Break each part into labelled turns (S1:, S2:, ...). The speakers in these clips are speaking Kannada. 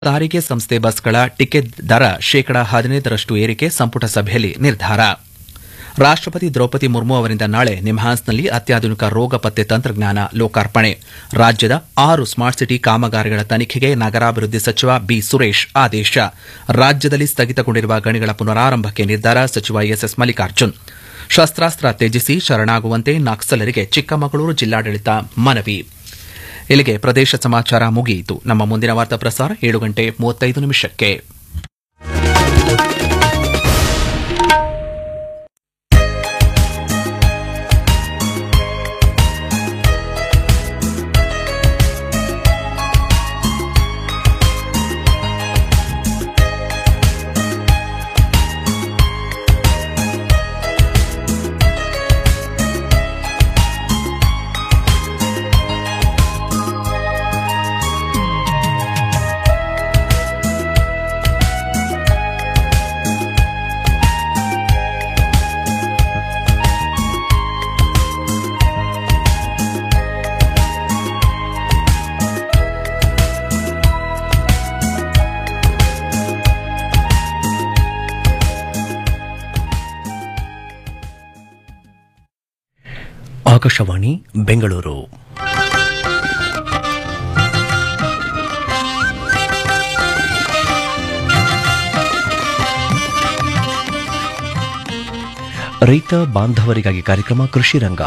S1: ಸಾರಿಗೆ ಸಂಸ್ಥೆ ಬಸ್ಗಳ ಟಿಕೆಟ್ ದರ ಶೇಕಡಾ ಹದಿನೈದರಷ್ಟು ಏರಿಕೆ ಸಂಪುಟ ಸಭೆಯಲ್ಲಿ ನಿರ್ಧಾರ ರಾಷ್ಟಪತಿ ದ್ರೌಪದಿ ಮುರ್ಮು ಅವರಿಂದ ನಾಳೆ ನಿಮ್ಹಾನ್ಸ್ನಲ್ಲಿ ಅತ್ಯಾಧುನಿಕ ರೋಗ ಪತ್ತೆ ತಂತ್ರಜ್ಞಾನ ಲೋಕಾರ್ಪಣೆ ರಾಜ್ಯದ ಆರು ಸ್ಮಾರ್ಟ್ ಸಿಟಿ ಕಾಮಗಾರಿಗಳ ತನಿಖೆಗೆ ನಗರಾಭಿವೃದ್ಧಿ ಸಚಿವ ಬಿ ಸುರೇಶ್ ಆದೇಶ ರಾಜ್ಯದಲ್ಲಿ ಸ್ಥಗಿತಗೊಂಡಿರುವ ಗಣಿಗಳ ಪುನರಾರಂಭಕ್ಕೆ ನಿರ್ಧಾರ ಸಚಿವ ಎಸ್ಎಸ್ ಮಲ್ಲಿಕಾರ್ಜುನ್ ಶಸ್ತ್ರಾಸ್ತ್ರ ತ್ಯಜಿಸಿ ಶರಣಾಗುವಂತೆ ನಕ್ಸಲರಿಗೆ ಚಿಕ್ಕಮಗಳೂರು ಜಿಲ್ಲಾಡಳಿತ ಮನವಿ ಇಲ್ಲಿಗೆ ಪ್ರದೇಶ ಸಮಾಚಾರ ಮುಗಿಯಿತು ನಮ್ಮ ಮುಂದಿನ ವಾರ್ತಾ ಪ್ರಸಾರ ಏಳು ಗಂಟೆ ಮೂವತ್ತೈದು ನಿಮಿಷಕ್ಕೆ
S2: ಆಕಾಶವಾಣಿ ಬೆಂಗಳೂರು ರೈತ ಬಾಂಧವರಿಗಾಗಿ ಕಾರ್ಯಕ್ರಮ ಕೃಷಿ ರಂಗ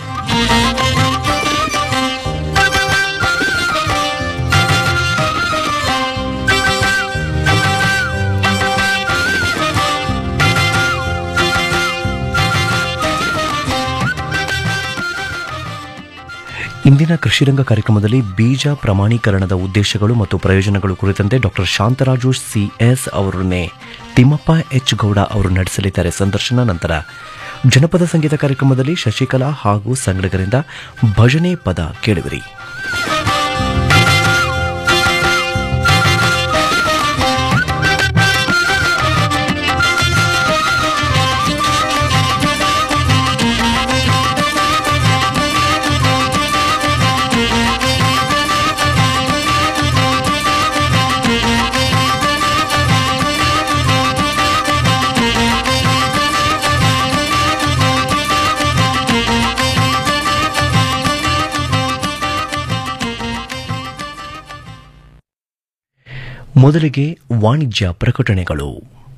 S2: ಇಂದಿನ ಕೃಷಿರಂಗ ಕಾರ್ಯಕ್ರಮದಲ್ಲಿ ಬೀಜ ಪ್ರಮಾಣೀಕರಣದ ಉದ್ದೇಶಗಳು ಮತ್ತು ಪ್ರಯೋಜನಗಳು ಕುರಿತಂತೆ ಡಾಕ್ಟರ್ ಶಾಂತರಾಜು ಸಿಎಸ್ ಅವರನ್ನೇ ತಿಮ್ಮಪ್ಪ ಎಚ್ ಗೌಡ ಅವರು ನಡೆಸಲಿದ್ದಾರೆ ಸಂದರ್ಶನ ನಂತರ ಜನಪದ ಸಂಗೀತ ಕಾರ್ಯಕ್ರಮದಲ್ಲಿ ಶಶಿಕಲಾ ಹಾಗೂ ಸಂಗಡಿಗರಿಂದ ಭಜನೆ ಪದ ಕೇಳುವಿರಿ ಮೊದಲಿಗೆ ವಾಣಿಜ್ಯ ಪ್ರಕಟಣೆಗಳು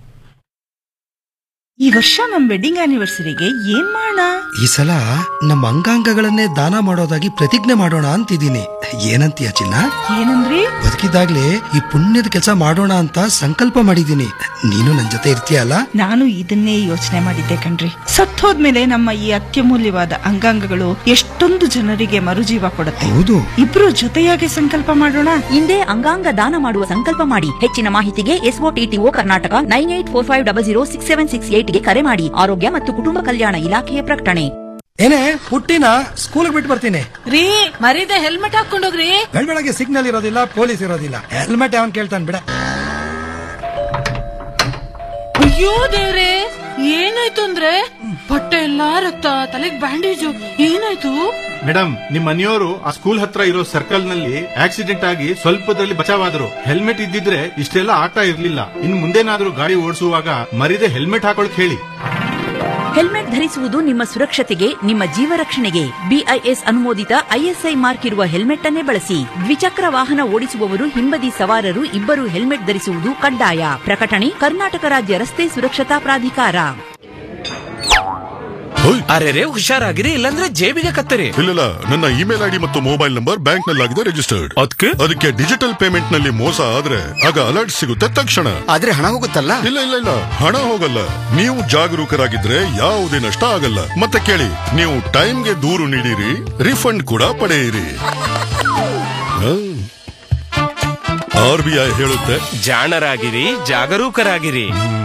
S3: ಈ ವರ್ಷ ನಮ್ ವೆಡ್ಡಿಂಗ್ ಆನಿವರ್ಸರಿಗೆ ಏನ್ ಮಾಡೋಣ
S4: ಈ ಸಲ ನಮ್ಮ ಅಂಗಾಂಗಗಳನ್ನೇ ದಾನ ಮಾಡೋದಾಗಿ ಪ್ರತಿಜ್ಞೆ ಮಾಡೋಣ ಅಂತಿದ್ದೀನಿ ಏನಂತೀಯ ಚಿನ್ನ
S3: ಏನಂದ್ರಿ
S4: ಬದುಕಿದಾಗ್ಲೇ ಈ ಪುಣ್ಯದ ಕೆಲಸ ಮಾಡೋಣ ಅಂತ ಸಂಕಲ್ಪ ಮಾಡಿದ್ದೀನಿ ನೀನು ನನ್ ಜೊತೆ ಇರ್ತೀಯಲ್ಲ
S3: ನಾನು ಇದನ್ನೇ ಯೋಚನೆ ಮಾಡಿದ್ದೆ ಕಣ್ರಿ ಸತ್ತೋದ್ಮೇಲೆ ನಮ್ಮ ಈ ಅತ್ಯಮೂಲ್ಯವಾದ ಅಂಗಾಂಗಗಳು ಎಷ್ಟೊಂದು ಜನರಿಗೆ ಮರುಜೀವ ಕೊಡುತ್ತೆ
S4: ಹೌದು
S3: ಇಬ್ರು ಜೊತೆಯಾಗಿ ಸಂಕಲ್ಪ ಮಾಡೋಣ
S5: ಹಿಂದೆ ಅಂಗಾಂಗ ದಾನ ಮಾಡುವ ಸಂಕಲ್ಪ ಮಾಡಿ ಹೆಚ್ಚಿನ ಮಾಹಿತಿಗೆ SOTTO Karnataka nine eight four five double zero six seven six ಏಟ್ಗೆ ಕರೆ ಮಾಡಿ ಆರೋಗ್ಯ ಮತ್ತು ಕುಟುಂಬ ಕಲ್ಯಾಣ ಇಲಾಖೆಯ ಪ್ರಕಟಣೆ
S4: ಏನೇ ಪುಟ್ಟಿನ ಸ್ಕೂಲ್ಗೆ ಬಿಟ್ಟು ಬರ್ತೀನಿ
S6: ರೀ ಮರೀದೆ ಹೆಲ್ಮೆಟ್ ಹಾಕೊಂಡೋಗ್ರಿ
S4: ಬೆಳಗ್ಗೆ ಸಿಗ್ನಲ್ ಇರೋದಿಲ್ಲ ಪೊಲೀಸ್ ಇರೋದಿಲ್ಲ ಹೆಲ್ಮೆಟ್ ಯಾವನ್ ಕೇಳ್ತಾನೆ ಬಿಡ
S6: ಅಯ್ಯೋ ದೇವ್ರೆ ಏನಾಯ್ತು ಅಂದ್ರೆ ಬಟ್ಟೆ ಎಲ್ಲಾ ರಕ್ತ ತಲೆಗ್ ಬ್ಯಾಂಡೇಜು ಏನಾಯ್ತು
S7: ಮೇಡಮ್ ನಿಮ್ ಮನೆಯವರು ಆ ಸ್ಕೂಲ್ ಹತ್ರ ಇರೋ ಸರ್ಕಲ್ ನಲ್ಲಿ ಆಕ್ಸಿಡೆಂಟ್ ಆಗಿ ಸ್ವಲ್ಪದಲ್ಲಿ ಬಚಾವಾದ್ರು ಹೆಲ್ಮೆಟ್ ಇದ್ದಿದ್ರೆ ಇಷ್ಟೆಲ್ಲ ಆಗ್ತಾ ಇರ್ಲಿಲ್ಲ ಇನ್ ಮುಂದೇನಾದ್ರೂ ಗಾಡಿ ಓಡಿಸುವಾಗ ಮರಿದೆ ಹೆಲ್ಮೆಟ್ ಹಾಕೊಳಕ್ ಹೇಳಿ
S5: ಹೆಲ್ಮೆಟ್ ಧರಿಸುವುದು ನಿಮ್ಮ ಸುರಕ್ಷತೆಗೆ ನಿಮ್ಮ ಜೀವ ರಕ್ಷಣೆಗೆ ಬಿಐಎಸ್ ಅನುಮೋದಿತ ಐಎಸ್ಐ ಮಾರ್ಕ್ ಇರುವ ಹೆಲ್ಮೆಟ್ ಅನ್ನೇ ಬಳಸಿ ದ್ವಿಚಕ್ರ ವಾಹನ ಓಡಿಸುವವರು ಹಿಂಬದಿ ಸವಾರರು ಇಬ್ಬರು ಹೆಲ್ಮೆಟ್ ಧರಿಸುವುದು ಕಡ್ಡಾಯ ಪ್ರಕಟಣೆ ಕರ್ನಾಟಕ ರಾಜ್ಯ ರಸ್ತೆ ಸುರಕ್ಷತಾ ಪ್ರಾಧಿಕಾರ
S8: ಅರೆ ಹುಷಾರಾಗಿರಿ ಇಲ್ಲಾಂದ್ರೆ ಜೇಬಿಗೆ ಕತ್ತರಿ
S9: ಇಲ್ಲ ನನ್ನ ಇಮೇಲ್ ಐಡಿ ಮತ್ತು ಮೊಬೈಲ್ ನಂಬರ್ ಬ್ಯಾಂಕ್ ನಲ್ಲಾಗಿದೆ ರಿಜಿಸ್ಟರ್ಡ್
S8: ಅದಕ್ಕೆ
S9: ಅದಕ್ಕೆ ಡಿಜಿಟಲ್ ಪೇಮೆಂಟ್ ನಲ್ಲಿ ಮೋಸ ಆದ್ರೆ ಆಗ ಅಲರ್ಟ್ ಸಿಗುತ್ತೆ ತಕ್ಷಣ
S10: ಆದ್ರೆ ಹಣ ಹೋಗುತ್ತಲ್ಲ
S9: ಇಲ್ಲ ಇಲ್ಲ ಇಲ್ಲ ಹಣ ಹೋಗಲ್ಲ ನೀವು ಜಾಗರೂಕರಾಗಿದ್ರೆ ಯಾವುದೇ ನಷ್ಟ ಆಗಲ್ಲ ಮತ್ತೆ ಕೇಳಿ ನೀವು ಟೈಮ್ಗೆ ದೂರು ನೀಡಿರಿ ರಿಫಂಡ್ ಕೂಡ ಪಡೆಯಿರಿ ಆರ್ ಬಿ ಐ ಹೇಳುತ್ತೆ
S8: ಜಾಣರಾಗಿರಿ ಜಾಗರೂಕರಾಗಿರಿ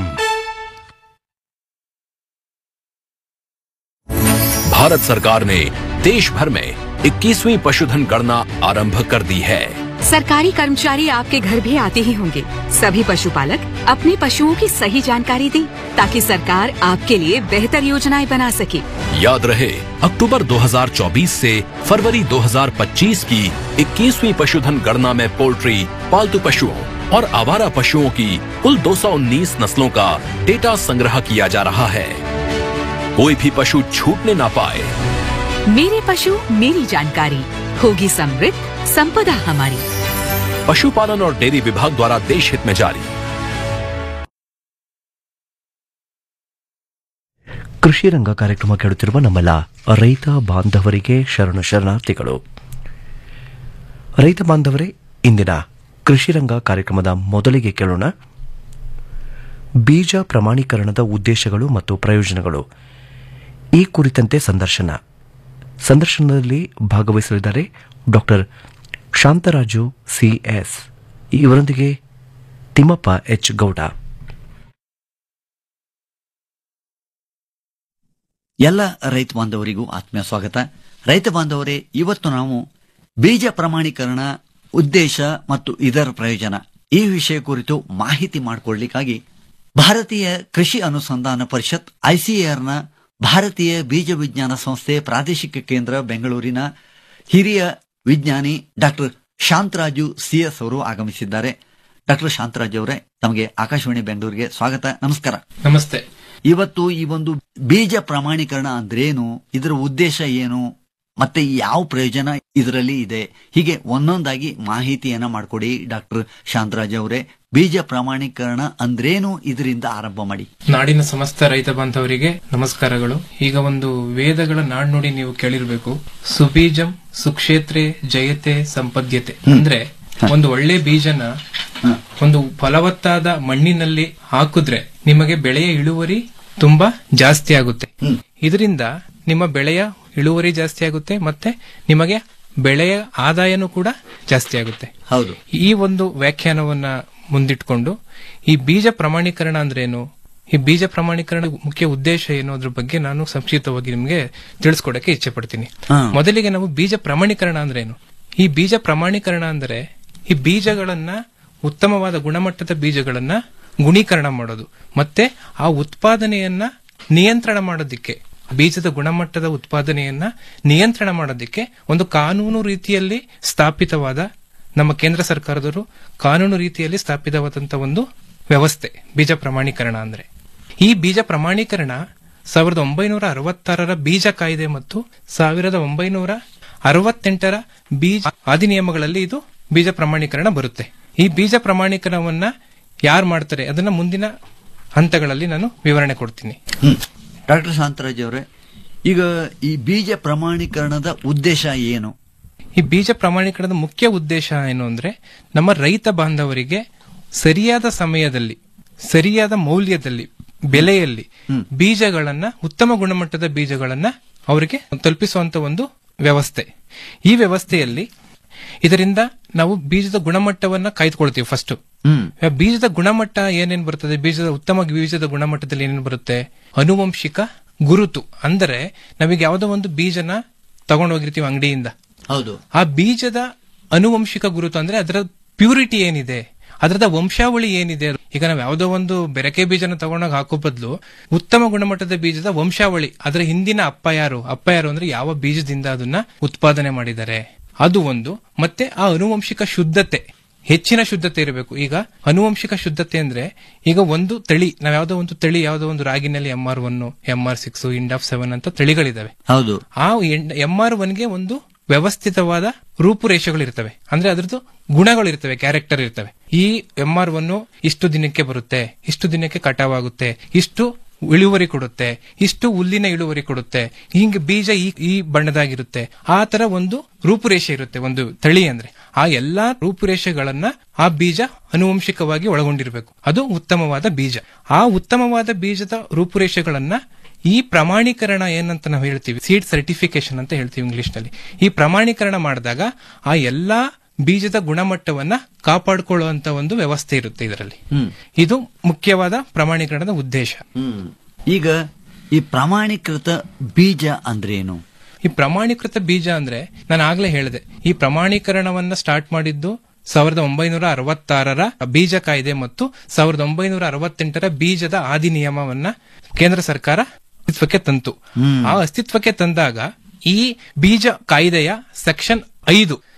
S11: भारत सरकार ने देश भर में 21वीं पशुधन गणना आरंभ कर दी है
S12: सरकारी कर्मचारी आपके घर भी आते ही होंगे सभी पशुपालक अपने पशुओं की सही जानकारी दें ताकि सरकार आपके लिए बेहतर योजनाएं बना सके
S11: याद रहे अक्टूबर 2024 से फरवरी 2025 की 21वीं पशुधन गणना में पोल्ट्री पालतू पशुओं और आवारा पशुओं की कुल 219 नस्लों का डेटा संग्रह किया जा रहा है कोई भी पशु छूटने ना पाए
S12: मेरे पशु मेरी जानकारी होगी समृद्ध संपदा हमारी
S11: पशुपालन और डेयरी विभाग द्वारा देश हित में जारी
S2: ಕೃಷಿ ರಂಗ ಕಾರ್ಯಕ್ರಮ ಕೇಳುತ್ತಿರುವ ನಮ್ಮೆಲ್ಲ ರೈತ ಬಾಂಧವರಿಗೆ ಶರಣ ಶರಣಾರ್ಥಿಗಳು ರೈತ ಬಾಂಧವರೇ ಇಂದಿನ ಕೃಷಿ ರಂಗ ಕಾರ್ಯಕ್ರಮದ ಮೊದಲಿಗೆ ಕೇಳೋಣ ಬೀಜ ಪ್ರಮಾಣೀಕರಣದ ಉದ್ದೇಶಗಳು ಮತ್ತು ಪ್ರಯೋಜನಗಳು ಈ ಕುರಿತಂತೆ ಸಂದರ್ಶನ ಸಂದರ್ಶನದಲ್ಲಿ ಭಾಗವಹಿಸಲಿದ್ದಾರೆ ಡಾಕ್ಟರ್ ಶಾಂತರಾಜು ಸಿಎಸ್ ಇವರೊಂದಿಗೆ ತಿಮ್ಮಪ್ಪ ಎಚ್ ಗೌಡ
S10: ಎಲ್ಲ ರೈತ ಬಾಂಧವರಿಗೂ ಆತ್ಮೀಯ ಸ್ವಾಗತ ರೈತ ಬಾಂಧವರೇ ಇವತ್ತು ನಾವು ಬೀಜ ಪ್ರಮಾಣೀಕರಣ ಉದ್ದೇಶ ಮತ್ತು ಇದರ ಪ್ರಯೋಜನ ಈ ವಿಷಯ ಕುರಿತು ಮಾಹಿತಿ ಮಾಡಿಕೊಳ್ಳಿಕ್ಕಾಗಿ ಭಾರತೀಯ ಕೃಷಿ ಅನುಸಂಧಾನ ಪರಿಷತ್ ಐಸಿಎಆರ್ನ ಭಾರತೀಯ ಬೀಜ ವಿಜ್ಞಾನ ಸಂಸ್ಥೆ ಪ್ರಾದೇಶಿಕ ಕೇಂದ್ರ ಬೆಂಗಳೂರಿನ ಹಿರಿಯ ವಿಜ್ಞಾನಿ ಡಾಕ್ಟರ್ ಶಾಂತರಾಜು ಸಿಎಸ್ ಅವರು ಆಗಮಿಸಿದ್ದಾರೆ ಡಾಕ್ಟರ್ ಶಾಂತರಾಜು ಅವರೇ ತಮಗೆ ಆಕಾಶವಾಣಿ ಬೆಂಗಳೂರಿಗೆ ಸ್ವಾಗತ ನಮಸ್ಕಾರ
S13: ನಮಸ್ತೆ
S10: ಇವತ್ತು ಈ ಒಂದು ಬೀಜ ಪ್ರಮಾಣೀಕರಣ ಅಂದ್ರೇನು ಇದರ ಉದ್ದೇಶ ಏನು ಮತ್ತೆ ಯಾವ ಪ್ರಯೋಜನ ಇದರಲ್ಲಿ ಇದೆ ಹೀಗೆ ಒಂದೊಂದಾಗಿ ಮಾಹಿತಿಯನ್ನ ಮಾಡಿಕೊಡಿ ಡಾಕ್ಟರ್ ಶಾಂತರಾಜ್ ಅವರೇ ಬೀಜ ಪ್ರಮಾಣೀಕರಣ ಅಂದ್ರೇನು ಇದರಿಂದ ಆರಂಭ ಮಾಡಿ
S13: ನಾಡಿನ ಸಮಸ್ತ ರೈತ ಬಾಂಧವರಿಗೆ ನಮಸ್ಕಾರಗಳು ಈಗ ಒಂದು ವೇದಗಳ ನಾಡ್ನುಡಿ ನೀವು ಕೇಳಿರ್ಬೇಕು ಸುಬೀಜಂ ಸುಕ್ಷೇತ್ರೆ ಜಯತೆ ಸಂಪದ್ಯತೆ ಅಂದ್ರೆ ಒಂದು ಒಳ್ಳೆ ಬೀಜನ ಒಂದು ಫಲವತ್ತಾದ ಮಣ್ಣಿನಲ್ಲಿ ಹಾಕಿದ್ರೆ ನಿಮಗೆ ಬೆಳೆಯ ಇಳುವರಿ ತುಂಬಾ ಜಾಸ್ತಿ ಆಗುತ್ತೆ ಇದರಿಂದ ನಿಮ್ಮ ಬೆಳೆಯ ಇಳುವರಿ ಜಾಸ್ತಿ ಆಗುತ್ತೆ ಮತ್ತೆ ನಿಮಗೆ ಬೆಳೆಯ ಆದಾಯನೂ ಕೂಡ ಜಾಸ್ತಿ ಆಗುತ್ತೆ
S10: ಹೌದು
S13: ಈ ಒಂದು ವ್ಯಾಖ್ಯಾನವನ್ನ ಮುಂದಿಟ್ಕೊಂಡು ಈ ಬೀಜ ಪ್ರಮಾಣೀಕರಣ ಅಂದ್ರೇನು ಈ ಬೀಜ ಪ್ರಮಾಣೀಕರಣ ಮುಖ್ಯ ಉದ್ದೇಶ ಏನು ಅದ್ರ ಬಗ್ಗೆ ನಾನು ಸಂಕ್ಷಿಪ್ತವಾಗಿ ನಿಮಗೆ ತಿಳಿಸ್ಕೊಡಕ್ಕೆ ಇಚ್ಛೆ ಪಡ್ತೀನಿ
S10: ಹಾ.
S13: ಮೊದಲಿಗೆ ನಾವು ಬೀಜ ಪ್ರಮಾಣೀಕರಣ ಅಂದ್ರೇನು ಈ ಬೀಜ ಪ್ರಮಾಣೀಕರಣ ಅಂದ್ರೆ ಈ ಬೀಜಗಳನ್ನ ಉತ್ತಮವಾದ ಗುಣಮಟ್ಟದ ಬೀಜಗಳನ್ನ ಗುಣೀಕರಣ ಮಾಡೋದು ಮತ್ತೆ ಆ ಉತ್ಪಾದನೆಯನ್ನ ನಿಯಂತ್ರಣ ಮಾಡೋದಿಕ್ಕೆ ಬೀಜದ ಗುಣಮಟ್ಟದ ಉತ್ಪಾದನೆಯನ್ನ ನಿಯಂತ್ರಣ ಮಾಡೋದಿಕ್ಕೆ ಒಂದು ಕಾನೂನು ರೀತಿಯಲ್ಲಿ ಸ್ಥಾಪಿತವಾದ ನಮ್ಮ ಕೇಂದ್ರ ಸರ್ಕಾರದವರು ಕಾನೂನು ರೀತಿಯಲ್ಲಿ ಸ್ಥಾಪಿತವಾದಂತ ಒಂದು ವ್ಯವಸ್ಥೆ ಬೀಜ ಪ್ರಮಾಣೀಕರಣ ಅಂದ್ರೆ ಈ ಬೀಜ ಪ್ರಮಾಣೀಕರಣ ಸಾವಿರದ ಒಂಬೈನೂರ ಅರವತ್ತಾರರ ಬೀಜ ಕಾಯ್ದೆ ಮತ್ತು ಸಾವಿರದ ಒಂಬೈನೂರ ಅರವತ್ತೆಂಟರ ಬೀಜ ಅಧಿನಿಯಮಗಳಲ್ಲಿ ಇದು ಬೀಜ ಪ್ರಮಾಣೀಕರಣ ಬರುತ್ತೆ ಈ ಬೀಜ ಪ್ರಮಾಣೀಕರಣವನ್ನ ಯಾರು ಮಾಡ್ತಾರೆ ಅದನ್ನ ಮುಂದಿನ ಹಂತಗಳಲ್ಲಿ ನಾನು ವಿವರಣೆ ಕೊಡ್ತೀನಿ
S10: ಡಾಕ್ಟರ್ ಶಾಂತರಾಜ್ ಅವರೇ ಈಗ ಈ ಬೀಜ ಪ್ರಮಾಣೀಕರಣದ ಉದ್ದೇಶ ಏನು
S13: ಈ ಬೀಜ ಪ್ರಮಾಣೀಕರಣದ ಮುಖ್ಯ ಉದ್ದೇಶ ಏನು ಅಂದ್ರೆ ನಮ್ಮ ರೈತ ಬಾಂಧವರಿಗೆ ಸರಿಯಾದ ಸಮಯದಲ್ಲಿ ಸರಿಯಾದ ಮೌಲ್ಯದಲ್ಲಿ ಬೆಲೆಯಲ್ಲಿ ಬೀಜಗಳನ್ನ ಉತ್ತಮ ಗುಣಮಟ್ಟದ ಬೀಜಗಳನ್ನ ಅವರಿಗೆ ತಲುಪಿಸುವಂತ ಒಂದು ವ್ಯವಸ್ಥೆ ಈ ವ್ಯವಸ್ಥೆಯಲ್ಲಿ ಇದರಿಂದ ನಾವು ಬೀಜದ ಗುಣಮಟ್ಟವನ್ನ ಕಾಯ್ದುಕೊಳ್ತೀವಿ ಫಸ್ಟ್ ಬೀಜದ ಗುಣಮಟ್ಟ ಏನೇನ್ ಬರ್ತದೆ ಬೀಜದ ಉತ್ತಮ ಬೀಜದ ಗುಣಮಟ್ಟದಲ್ಲಿ ಏನೇನು ಬರುತ್ತೆ ಅನುವಂಶಿಕ ಗುರುತು ಅಂದರೆ ನಾವೀಗ ಯಾವುದೋ ಒಂದು ಬೀಜನ ತಗೊಂಡೋಗಿರ್ತೀವಿ ಅಂಗಡಿಯಿಂದ
S10: ಹೌದು
S13: ಆ ಬೀಜದ ಅನುವಂಶಿಕ ಗುರುತು ಅಂದ್ರೆ ಅದರ ಪ್ಯೂರಿಟಿ ಏನಿದೆ ಅದರದ ವಂಶಾವಳಿ ಏನಿದೆ ಈಗ ನಾವು ಯಾವುದೋ ಒಂದು ಬೆರಕೆ ಬೀಜನ ತಗೊಂಡಾಗ ಹಾಕೋ ಬದಲು ಉತ್ತಮ ಗುಣಮಟ್ಟದ ಬೀಜದ ವಂಶಾವಳಿ ಅದರ ಹಿಂದಿನ ಅಪ್ಪ ಯಾರು ಅಪ್ಪ ಯಾರು ಅಂದ್ರೆ ಯಾವ ಬೀಜದಿಂದ ಅದನ್ನ ಉತ್ಪಾದನೆ ಮಾಡಿದ್ದಾರೆ ಅದು ಒಂದು ಮತ್ತೆ ಆ ಅನುವಂಶಿಕ ಶುದ್ಧತೆ ಹೆಚ್ಚಿನ ಶುದ್ಧತೆ ಇರಬೇಕು ಈಗ ಅನುವಂಶಿಕ ಶುದ್ಧತೆ ಅಂದ್ರೆ ಈಗ ಒಂದು ತಳಿ ನಾವ್ ಯಾವ್ದೋ ಒಂದು ತಳಿ ಯಾವ್ದೋ ಒಂದು ರಾಗಿನಲ್ಲಿ M R one M R six and of seven ಅಂತ ತಳಿಗಳಿದಾವೆ
S10: ಹೌದು
S13: ಆ ಎಂ ಆರ್ ಒನ್ಗೆ ಒಂದು ವ್ಯವಸ್ಥಿತವಾದ ರೂಪುರೇಷೆಗಳಿರ್ತವೆ ಅಂದ್ರೆ ಅದ್ರದ್ದು ಗುಣಗಳಿರ್ತವೆ ಕ್ಯಾರೆಕ್ಟರ್ ಇರ್ತವೆ ಈ ಎಂ ಆರ್ ಒನ್ ಇಷ್ಟು ದಿನಕ್ಕೆ ಬರುತ್ತೆ ಇಷ್ಟು ದಿನಕ್ಕೆ ಕಟಾವಾಗುತ್ತೆ ಇಷ್ಟು ಇಳುವರಿ ಕೊಡುತ್ತೆ ಇಷ್ಟು ಹುಲ್ಲಿನ ಇಳುವರಿ ಕೊಡುತ್ತೆ ಹಿಂಗೆ ಬೀಜ ಈ ಈ ಬಣ್ಣದಾಗಿರುತ್ತೆ ಆ ತರ ಒಂದು ರೂಪುರೇಷೆ ಇರುತ್ತೆ ಒಂದು ತಳಿ ಅಂದ್ರೆ ಆ ಎಲ್ಲಾ ರೂಪುರೇಷೆಗಳನ್ನ ಆ ಬೀಜ ಅನುವಂಶಿಕವಾಗಿ ಒಳಗೊಂಡಿರಬೇಕು ಅದು ಉತ್ತಮವಾದ ಬೀಜ ಆ ಉತ್ತಮವಾದ ಬೀಜದ ರೂಪುರೇಷೆಗಳನ್ನ ಈ ಪ್ರಮಾಣೀಕರಣ ಏನಂತ ನಾವು ಹೇಳ್ತೀವಿ ಸೀಡ್ ಸರ್ಟಿಫಿಕೇಶನ್ ಅಂತ ಹೇಳ್ತೀವಿ ಇಂಗ್ಲಿಷ್ ನಲ್ಲಿ ಈ ಪ್ರಮಾಣೀಕರಣ ಮಾಡಿದಾಗ ಆ ಎಲ್ಲಾ ಬೀಜದ ಗುಣಮಟ್ಟವನ್ನ ಕಾಪಾಡಿಕೊಳ್ಳುವಂತ ಒಂದು ವ್ಯವಸ್ಥೆ ಇರುತ್ತೆ ಇದರಲ್ಲಿ ಇದು ಮುಖ್ಯವಾದ ಪ್ರಮಾಣೀಕರಣದ ಉದ್ದೇಶ
S10: ಈಗ ಈ ಪ್ರಮಾಣೀಕೃತ ಬೀಜ ಅಂದ್ರೇನು
S13: ಈ ಪ್ರಮಾಣೀಕೃತ ಬೀಜ ಅಂದ್ರೆ ನಾನು ಆಗ್ಲೇ ಹೇಳಿದೆ ಈ ಪ್ರಮಾಣೀಕರಣವನ್ನ ಸ್ಟಾರ್ಟ್ ಮಾಡಿದ್ದು ಸಾವಿರದ ಒಂಬೈನೂರ ಅರವತ್ತಾರರ ಬೀಜ ಕಾಯ್ದೆ ಮತ್ತು ಸಾವಿರದ ಒಂಬೈನೂರ ಅರವತ್ತೆಂಟರ ಬೀಜದ ಅಧಿನಿಯಮವನ್ನ ಕೇಂದ್ರ ಸರ್ಕಾರ ಅಸ್ತಿತ್ವಕ್ಕೆ ತಂತು ಆ ಅಸ್ತಿತ್ವಕ್ಕೆ ತಂದಾಗ ಈ ಬೀಜ ಕಾಯ್ದೆಯ ಸೆಕ್ಷನ್ ಐದು